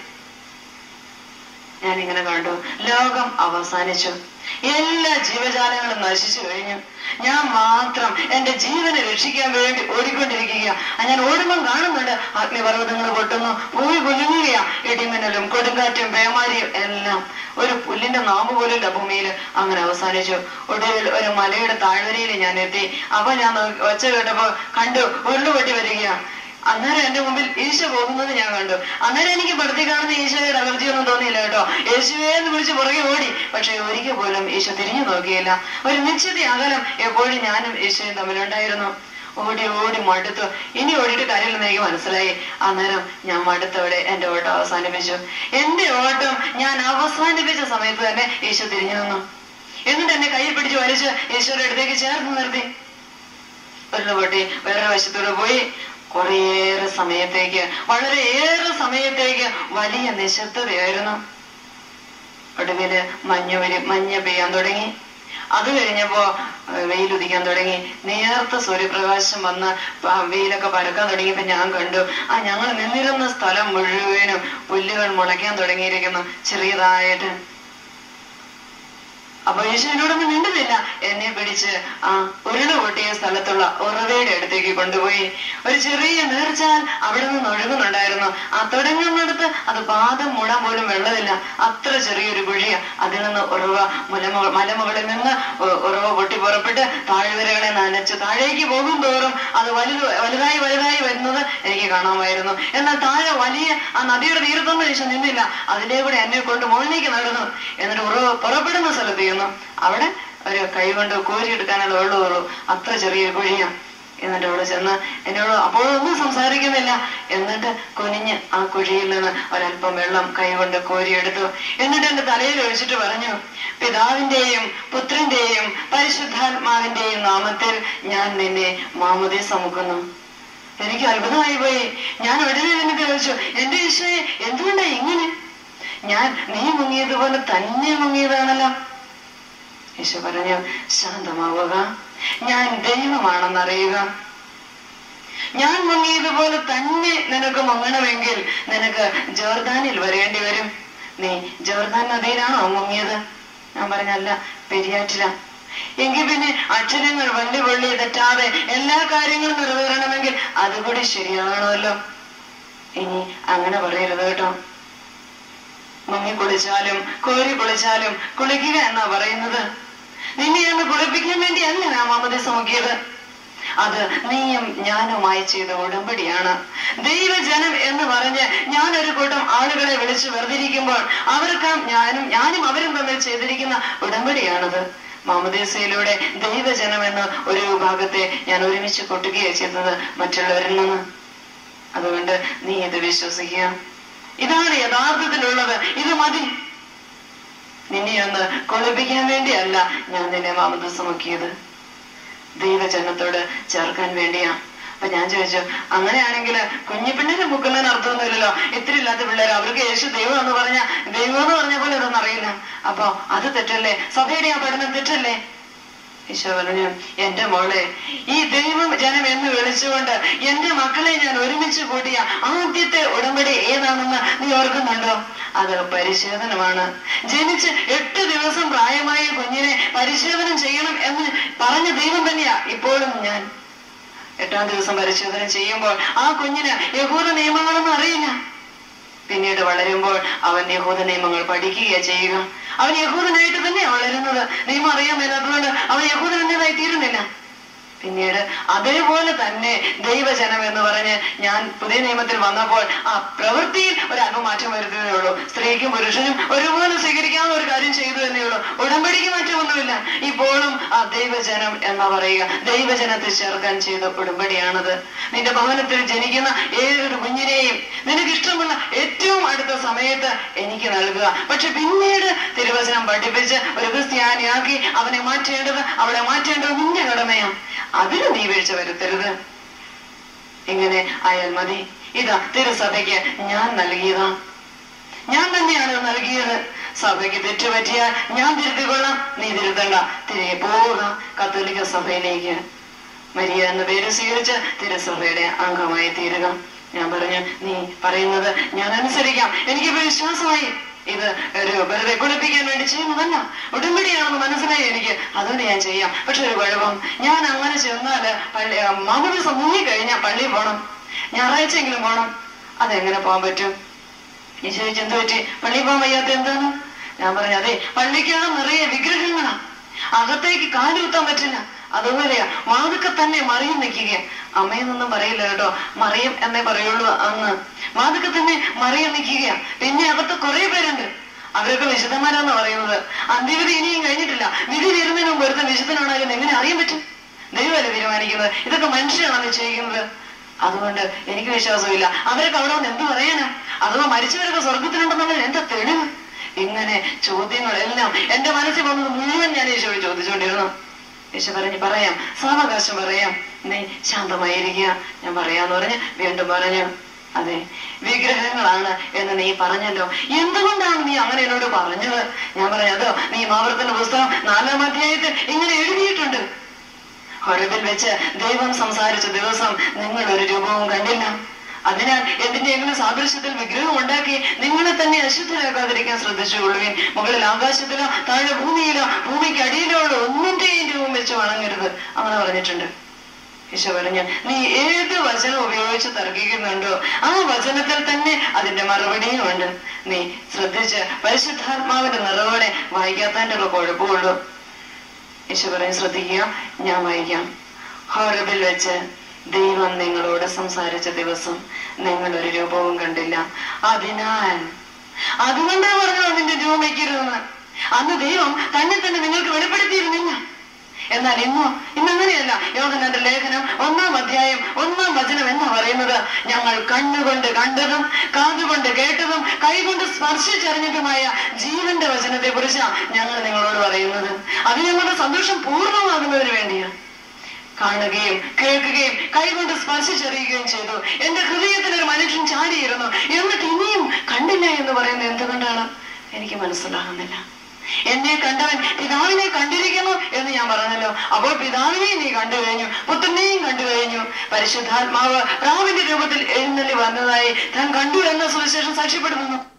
ഞാൻ ഇങ്ങനെ കണ്ടു ലോകം അവസാനിച്ചു എല്ലാ ജീവജാലങ്ങളും നശിച്ചു കഴിഞ്ഞു ഞാൻ മാത്രം എന്റെ ജീവനെ രക്ഷിക്കാൻ വേണ്ടി ഓടിക്കൊണ്ടിരിക്കുക ഞാൻ ഓടുമ്പം കാണുന്നുണ്ട് അഗ്നിപർവ്വതങ്ങൾ പൊട്ടുന്നു ഭൂമി കുലുങ്ങുകയാ ഇടിമിന്നലും കൊടുങ്കാറ്റും പേമാരിയും എല്ലാം ഒരു പുല്ലിന്റെ നാമ്പ് പോലില്ല ഭൂമിയിൽ അങ്ങനെ അവസാനിച്ചു ഒടുവിൽ ഒരു മലയുടെ താഴ്വരയിൽ ഞാൻ എത്തി അപ്പൊ ഞാൻ നോക്കി- ഒച്ച കേട്ടപ്പോ കണ്ടു ഉരുളുപൊട്ടി വരികയാ അന്നേരം എന്റെ മുമ്പിൽ ഈശോ പോകുന്നത് ഞാൻ കണ്ടു അന്നേരം എനിക്ക് പടത്തി കാണുന്ന ഈശോയുടെ അലർജി ഒന്നും തോന്നിയില്ല കേട്ടോ യേശുവേ എന്ന് വിളിച്ച് പുറകെ ഓടി പക്ഷെ ഒരിക്കൽ പോലും ഈശോ തിരിഞ്ഞു നോക്കിയില്ല ഒരു നിശ്ചിത അകലം എപ്പോഴും ഞാനും ഈശോയും തമ്മിലുണ്ടായിരുന്നു ഓടി ഓടി മടുത്തു ഇനി ഓടിയിട്ട് കാര്യമില്ലെന്ന് എനിക്ക് മനസ്സിലായി അന്നേരം ഞാൻ മടുത്തോടെ എന്റെ ഓട്ടം അവസാനിപ്പിച്ചു എന്റെ ഓട്ടം ഞാൻ അവസാനിപ്പിച്ച സമയത്ത് തന്നെ ഈശോ തിരിഞ്ഞു നിന്നു എന്നിട്ട് എന്നെ കയ്യിൽ പിടിച്ച് വലിച്ച് ഈശോയുടെ അടുത്തേക്ക് ചേർത്ത് നിർത്തി ഒരു പൊട്ടി വേറെ വശത്തൂടെ പോയി കുറേയേറെ സമയത്തേക്ക് വളരെയേറെ സമയത്തേക്ക് വലിയ നിശബ്ദതയായിരുന്നു ഒടുവില് മഞ്ഞ് വരി മഞ്ഞ് പെയ്യാൻ തുടങ്ങി അത് കഴിഞ്ഞപ്പോ ഏഹ്, വെയിലുദിക്കാൻ തുടങ്ങി നേർത്ത സൂര്യപ്രകാശം വന്ന് പ- വെയിലൊക്കെ പരക്കാൻ തുടങ്ങിയപ്പോ ഞാൻ കണ്ടു ആ ഞങ്ങൾ നിന്നിരുന്ന സ്ഥലം മുഴുവനും പുല്ലുകൾ മുളയ്ക്കാൻ തുടങ്ങിയിരിക്കുന്നു ചെറിയതായിട്ട് അപ്പൊ യേശു എന്നോടൊന്നും മിണ്ടുന്നില്ല എന്നെ പിടിച്ച് ആ ഉരുള് പൊട്ടിയ സ്ഥലത്തുള്ള ഉറവയുടെ അടുത്തേക്ക് കൊണ്ടുപോയി ഒരു ചെറിയ നീർച്ചാൽ അവിടെ നിന്ന് ഒഴുകുന്നുണ്ടായിരുന്നു ആ തുടങ്ങുന്നിടത്ത് അത് പാദം മൂടാൻ പോലും വെള്ളമില്ല അത്ര ചെറിയൊരു കുഴിയ അതിൽ നിന്ന് ഉറവ മുലമ മലമുകളിൽ നിന്ന് ഉ- ഉറവ പൊട്ടി പുറപ്പെട്ട് താഴ്വരകളെ നനച്ച് താഴേക്ക് പോകും തോറും അത് വലുത് വലുതായി വലുതായി വരുന്നത് എനിക്ക് കാണാമായിരുന്നു എന്നാൽ താഴെ വലിയ ആ നദിയുടെ തീരത്തൊന്നും യേശു നിന്നില്ല അതിലെ കൂടെ എന്നെ കൊണ്ട് മുകളിലേക്ക് നടന്നു എന്നിട്ട് ഉറവ പുറപ്പെടുന്ന സ്ഥലത്ത് ചെന്നു അവിടെ ഒരു കൈ കൊണ്ട് കോരിയെടുക്കാനുള്ള വെള്ളമുള്ളൂ അത്ര ചെറിയൊരു കുഴിയാ എന്നിട്ട് അവിടെ ചെന്ന് എന്നോട് അപ്പോഴൊന്നും സംസാരിക്കുന്നില്ല എന്നിട്ട് കുനിഞ്ഞ് ആ കുഴിയിൽ നിന്ന് ഒരല്പം വെള്ളം കൈകൊണ്ട് കോരിയെടുത്തു എന്നിട്ട് എന്റെ തലയിൽ ഒഴിച്ചിട്ട് പറഞ്ഞു പിതാവിന്റെയും പുത്രന്റെയും പരിശുദ്ധാത്മാവിന്റെയും നാമത്തിൽ ഞാൻ നിന്നെ മാമുദി സമുക്കുന്നു എനിക്ക് അത്ഭുതമായി പോയി ഞാൻ ഉടനെ തന്നെ ചോദിച്ചു എന്റെ ഈശോയെ എന്തുകൊണ്ടാ ഇങ്ങനെ ഞാൻ നീ മുങ്ങിയതുപോലെ തന്നെ മുങ്ങിയതാണല്ലോ ഈശോ പറഞ്ഞു ശാന്തമാവുക ഞാൻ ദൈവമാണെന്നറിയുക ഞാൻ മുങ്ങിയതുപോലെ തന്നെ നിനക്ക് മുങ്ങണമെങ്കിൽ നിനക്ക് ജോർദാനിൽ വരേണ്ടി വരും നീ ജോർദാൻ നദിയിലാണോ മുങ്ങിയത് ഞാൻ പറഞ്ഞല്ല പെരിയാറ്റില എങ്കിൽ പിന്നെ അക്ഷരങ്ങൾ വള്ളി പൊള്ളി തെറ്റാതെ എല്ലാ കാര്യങ്ങളും നിറവേറണമെങ്കിൽ അതുകൂടി ശരിയാകണമല്ലോ ഇനി അങ്ങനെ പറയരുത് കേട്ടോ മുങ്ങി കുളിച്ചാലും കോരി കുളിച്ചാലും കുളിക്കുക എന്നാ പറയുന്നത് നിന്നെ ഒന്ന് കുളിപ്പിക്കാൻ വേണ്ടിയല്ല ഞാൻ മമതി നോക്കിയത് അത് നീയും ഞാനുമായി ചെയ്ത ഉടമ്പടിയാണ് ദൈവജനം എന്ന് പറഞ്ഞ് ഞാനൊരു കൂട്ടം ആളുകളെ വിളിച്ചു വെറുതിരിക്കുമ്പോൾ അവർക്ക് ഞാനും ഞാനും അവരും തമ്മിൽ ചെയ്തിരിക്കുന്ന ഉടമ്പടിയാണത് മാമദേശയിലൂടെ ദൈവജനം എന്ന ഒരു വിഭാഗത്തെ ഞാൻ ഒരുമിച്ച് കൊട്ടുകയാണ് ചെയ്തത് മറ്റുള്ളവരിൽ നിന്ന് അതുകൊണ്ട് നീ ഇത് വിശ്വസിക്കുക ഇതാണ് യഥാർത്ഥത്തിലുള്ളത് ഇത് മതി നിന്നെ ഒന്ന് കൊളിപ്പിക്കാൻ വേണ്ടിയല്ല ഞാൻ നിന്നെ മാമദസ്സമാക്കിയത് ദൈവജനത്തോട് ചേർക്കാൻ വേണ്ടിയാ അപ്പൊ ഞാൻ ചോദിച്ചു അങ്ങനെയാണെങ്കിൽ കുഞ്ഞു പിള്ളേരെ മുക്കുന്നതിന് അർത്ഥമൊന്നുമില്ലല്ലോ ഇത്തിരി ഇല്ലാത്ത പിള്ളേർ അവർക്ക് യേശു ദൈവം എന്ന് പറഞ്ഞ ദൈവം എന്ന് പറഞ്ഞ പോലെ ഇതൊന്നും അറിയില്ല അപ്പൊ അത് തെറ്റല്ലേ സഭയുടെ ആ പഠനം തെറ്റല്ലേ ഈശോ പറഞ്ഞു എന്റെ മോളെ ഈ ദൈവം ജനം എന്ന് വിളിച്ചുകൊണ്ട് എന്റെ മക്കളെ ഞാൻ ഒരുമിച്ച് കൂട്ടിയ ആദ്യത്തെ ഉടമ്പടി ഏതാണെന്ന് നീ ഓർക്കുന്നുണ്ടോ അത് പരിശോധനമാണ് ജനിച്ച് എട്ട് ദിവസം പ്രായമായ കുഞ്ഞിനെ പരിശോധനം ചെയ്യണം എന്ന് പറഞ്ഞ ദൈവം തന്നെയാ ഇപ്പോഴും ഞാൻ എട്ടാം ദിവസം പരിശോധന ചെയ്യുമ്പോൾ ആ കുഞ്ഞിന് യഹൂദ നിയമങ്ങളൊന്നും അറിയില്ല പിന്നീട് വളരുമ്പോൾ അവൻ യഹൂദ നിയമങ്ങൾ പഠിക്കുക ചെയ്യുക അവൻ യഹൂദനായിട്ട് തന്നെയാ വളരുന്നത് നിയമം അറിയാൻ മേലാത്തതുകൊണ്ട് അവൻ യഹൂദൻ എന്നതായി തീരുന്നില്ല പിന്നീട് അതേപോലെ തന്നെ ദൈവജനം എന്ന് പറഞ്ഞ് ഞാൻ പുതിയ നിയമത്തിൽ വന്നപ്പോൾ ആ പ്രവൃത്തിയിൽ ഒരു അല്പമാറ്റം വരുത്തതേ ഉള്ളൂ സ്ത്രീക്കും പുരുഷനും ഒരുപോലെ സ്വീകരിക്കാവുന്ന ഒരു കാര്യം ചെയ്തു എന്നേ ഉള്ളൂ ഉടമ്പടിക്ക് മാറ്റമൊന്നുമില്ല ഇപ്പോഴും ആ ദൈവജനം എന്ന് പറയുക ദൈവജനത്തെ ചേർക്കാൻ ചെയ്ത ഉടമ്പടിയാണത് നിന്റെ ഭവനത്തിൽ ജനിക്കുന്ന ഏതൊരു കുഞ്ഞിനെയും നിനക്ക് ഇഷ്ടമുള്ള ഏറ്റവും അടുത്ത സമയത്ത് എനിക്ക് നൽകുക പക്ഷെ പിന്നീട് തിരുവചനം പഠിപ്പിച്ച് ഒരു ക്രിസ്ത്യാനിയാക്കി അവനെ മാറ്റേണ്ടത് അവളെ മാറ്റേണ്ടത് നിന്റെ കടമയാണ് അതിന് നീ വീഴ്ച വരുത്തരുത് ഇങ്ങനെ ആയാൽ മതി ഇതാ തിരുസഭയ്ക്ക് ഞാൻ നൽകിയതാ ഞാൻ തന്നെയാണ് ഇത് നൽകിയത് സഭയ്ക്ക് തെറ്റുപറ്റിയാൽ ഞാൻ തിരുത്തിക്കൊള്ളാം നീ തിരുത്തണ്ട തിരികെ പോവുക കത്തോലിക്ക സഭയിലേക്ക് മരിയ എന്ന പേര് സ്വീകരിച്ച് തിരുസഭയുടെ അംഗമായി തീരുക ഞാൻ പറഞ്ഞു നീ പറയുന്നത് ഞാൻ അനുസരിക്കാം എനിക്കിപ്പോ വിശ്വാസമായി ഇത് ഒരു വെറുതെ കുളിപ്പിക്കാൻ വേണ്ടി ചെയ്യുന്നതല്ല ഉടമ്പടിയാണെന്ന് മനസ്സിലായി എനിക്ക് അതുകൊണ്ട് ഞാൻ ചെയ്യാം പക്ഷെ ഒരു കുഴപ്പം ഞാൻ അങ്ങനെ ചെന്നാല് പള്ളി മാമൂലി മുങ്ങിക്കഴിഞ്ഞാൽ പള്ളിയിൽ പോണം ഞായറാഴ്ചയെങ്കിലും പോണം അതെങ്ങനെ പോകാൻ പറ്റും ഈ ചോദിച്ചു എന്ത് പറ്റി പള്ളിയിൽ പോകാൻ വയ്യാത്ത എന്താണ് ഞാൻ പറഞ്ഞു അതെ പള്ളിക്കകം നിറയെ വിഗ്രഹങ്ങളാ അകത്തേക്ക് കാലുകുത്താൻ പറ്റില്ല അതുപോലെയാ വാതുക്കെ തന്നെ മറിയം നിൽക്കുക അമ്മയെന്നൊന്നും പറയില്ല കേട്ടോ മറിയം എന്നേ പറയുള്ളൂ അന്ന് വാതുക്കെ തന്നെ മറിയം നിൽക്കുക പിന്നെ അകത്ത് കുറെ പേരുണ്ട് അവരൊക്കെ വിശുദ്ധന്മാരാന്ന് പറയുന്നത് അന്ത്യവിധി ഇനിയും കഴിഞ്ഞിട്ടില്ല വിധി വരുന്നതിന് മുമ്പ് ഒരുത്തൻ വിശുദ്ധനാണെങ്കിലും എങ്ങനെ അറിയാൻ പറ്റും ദൈവമല്ലേ തീരുമാനിക്കുന്നത് ഇതൊക്കെ മനുഷ്യനാണ് നിശ്ചയിക്കുന്നത് അതുകൊണ്ട് എനിക്ക് വിശ്വാസമില്ല അവരൊക്കെ അവിടെ വന്ന് എന്ത് പറയാനാ അഥവാ മരിച്ചവരൊക്കെ സ്വർഗത്തിലുണ്ടെന്നുള്ളത് എന്താ തെളിവ് ഇങ്ങനെ ചോദ്യങ്ങളെല്ലാം എന്റെ മനസ്സിൽ വന്നത് മുഴുവൻ ഞാൻ യേശുവോട് ചോദിച്ചുകൊണ്ടിരുന്നു യേശു പറഞ്ഞു പറയാം സാവകാശം പറയാം നീ ശാന്തമായിരിക്കുക ഞാൻ പറയാന്ന് പറഞ്ഞ് വീണ്ടും പറഞ്ഞു അതെ വിഗ്രഹങ്ങളാണ് എന്ന് നീ പറഞ്ഞല്ലോ എന്തുകൊണ്ടാണ് നീ അങ്ങനെ എന്നോട് പറഞ്ഞത് ഞാൻ പറഞ്ഞു അതോ നീ മാവർത്തന പുസ്തകം നാലാം അധ്യായത്തിൽ ഇങ്ങനെ എഴുതിയിട്ടുണ്ട് ഒടുവിൽ വെച്ച് ദൈവം സംസാരിച്ച ദിവസം നിങ്ങൾ ഒരു രൂപവും കണ്ടില്ല അതിനാൽ എന്തിന്റെയെങ്കിലും സാദൃശ്യത്തിൽ വിഗ്രഹം ഉണ്ടാക്കി നിങ്ങളെ തന്നെ അശുദ്ധരാക്കാതിരിക്കാൻ ശ്രദ്ധിച്ചുകൊള്ളുവിൻ മുകളിൽ ആകാശത്തിലോ താഴെ ഭൂമിയിലോ ഭൂമിക്ക് അടിയിലോ ഉള്ള ഒന്നിന്റെയും രൂപം വെച്ച് വണങ്ങരുത് അങ്ങനെ പറഞ്ഞിട്ടുണ്ട് ഈശോ പറഞ്ഞു നീ ഏത് വചനം ഉപയോഗിച്ച് തർക്കിക്കുന്നുണ്ടോ ആ വചനത്തിൽ തന്നെ അതിന്റെ മറുപടിയും ഉണ്ട് നീ ശ്രദ്ധിച്ച് പരിശുദ്ധാത്മാവിന്റെ നിറവോടെ വായിക്കാത്തതിന്റെ ഉള്ള കുഴപ്പമുള്ളൂ ഈശോ പറയും ശ്രദ്ധിക്കുക ഞാൻ വായിക്കാം ഹോറബിൽ വെച്ച് ദൈവം നിങ്ങളോട് സംസാരിച്ച ദിവസം നിങ്ങൾ ഒരു രൂപവും കണ്ടില്ല അതിനാൽ അതുകൊണ്ടാ പറഞ്ഞു അതിന്റെ രൂപം വയ്ക്കരുതെന്ന് അന്ന് ദൈവം തന്നെ തന്നെ നിങ്ങൾക്ക് വെളിപ്പെടുത്തിയിരുന്നില്ല എന്നാൽ ഇന്നോ ഇന്നങ്ങനെയല്ല യോഹനന്റെ ലേഖനം ഒന്നാം അധ്യായം ഒന്നാം വചനം എന്ന് പറയുന്നത് ഞങ്ങൾ കണ്ണുകൊണ്ട് കണ്ടതും കാതുകൊണ്ട് കേട്ടതും കൈകൊണ്ട് സ്പർശിച്ചറിഞ്ഞതുമായ ജീവന്റെ വചനത്തെ കുറിച്ചാണ് ഞങ്ങൾ നിങ്ങളോട് പറയുന്നത് അത് ഞങ്ങളുടെ സന്തോഷം പൂർണ്ണമാകുന്നതിന് വേണ്ടിയാണ് കാണുകയും കേൾക്കുകയും കൈകൊണ്ട് സ്പർശിച്ചറിയുകയും ചെയ്തു എന്റെ ഹൃദയത്തിൽ ഒരു മനുഷ്യൻ ചാടിയിരുന്നു എന്നിട്ട് ഇനിയും കണ്ടില്ല എന്ന് പറയുന്നത് എന്തുകൊണ്ടാണ് എനിക്ക് മനസ്സിലാകുന്നില്ല എന്നെ കണ്ടവൻ പിതാവിനെ കണ്ടിരിക്കുന്നു എന്ന് ഞാൻ പറഞ്ഞല്ലോ അപ്പോൾ പിതാവിനെ നീ കണ്ടു കഴിഞ്ഞു പുത്രനെയും കണ്ടു കഴിഞ്ഞു പരിശുദ്ധാത്മാവ് പ്രാവിന്റെ രൂപത്തിൽ എഴുന്നള്ളി വന്നതായി താൻ കണ്ടു എന്ന സുവിശേഷം സാക്ഷ്യപ്പെടുന്നു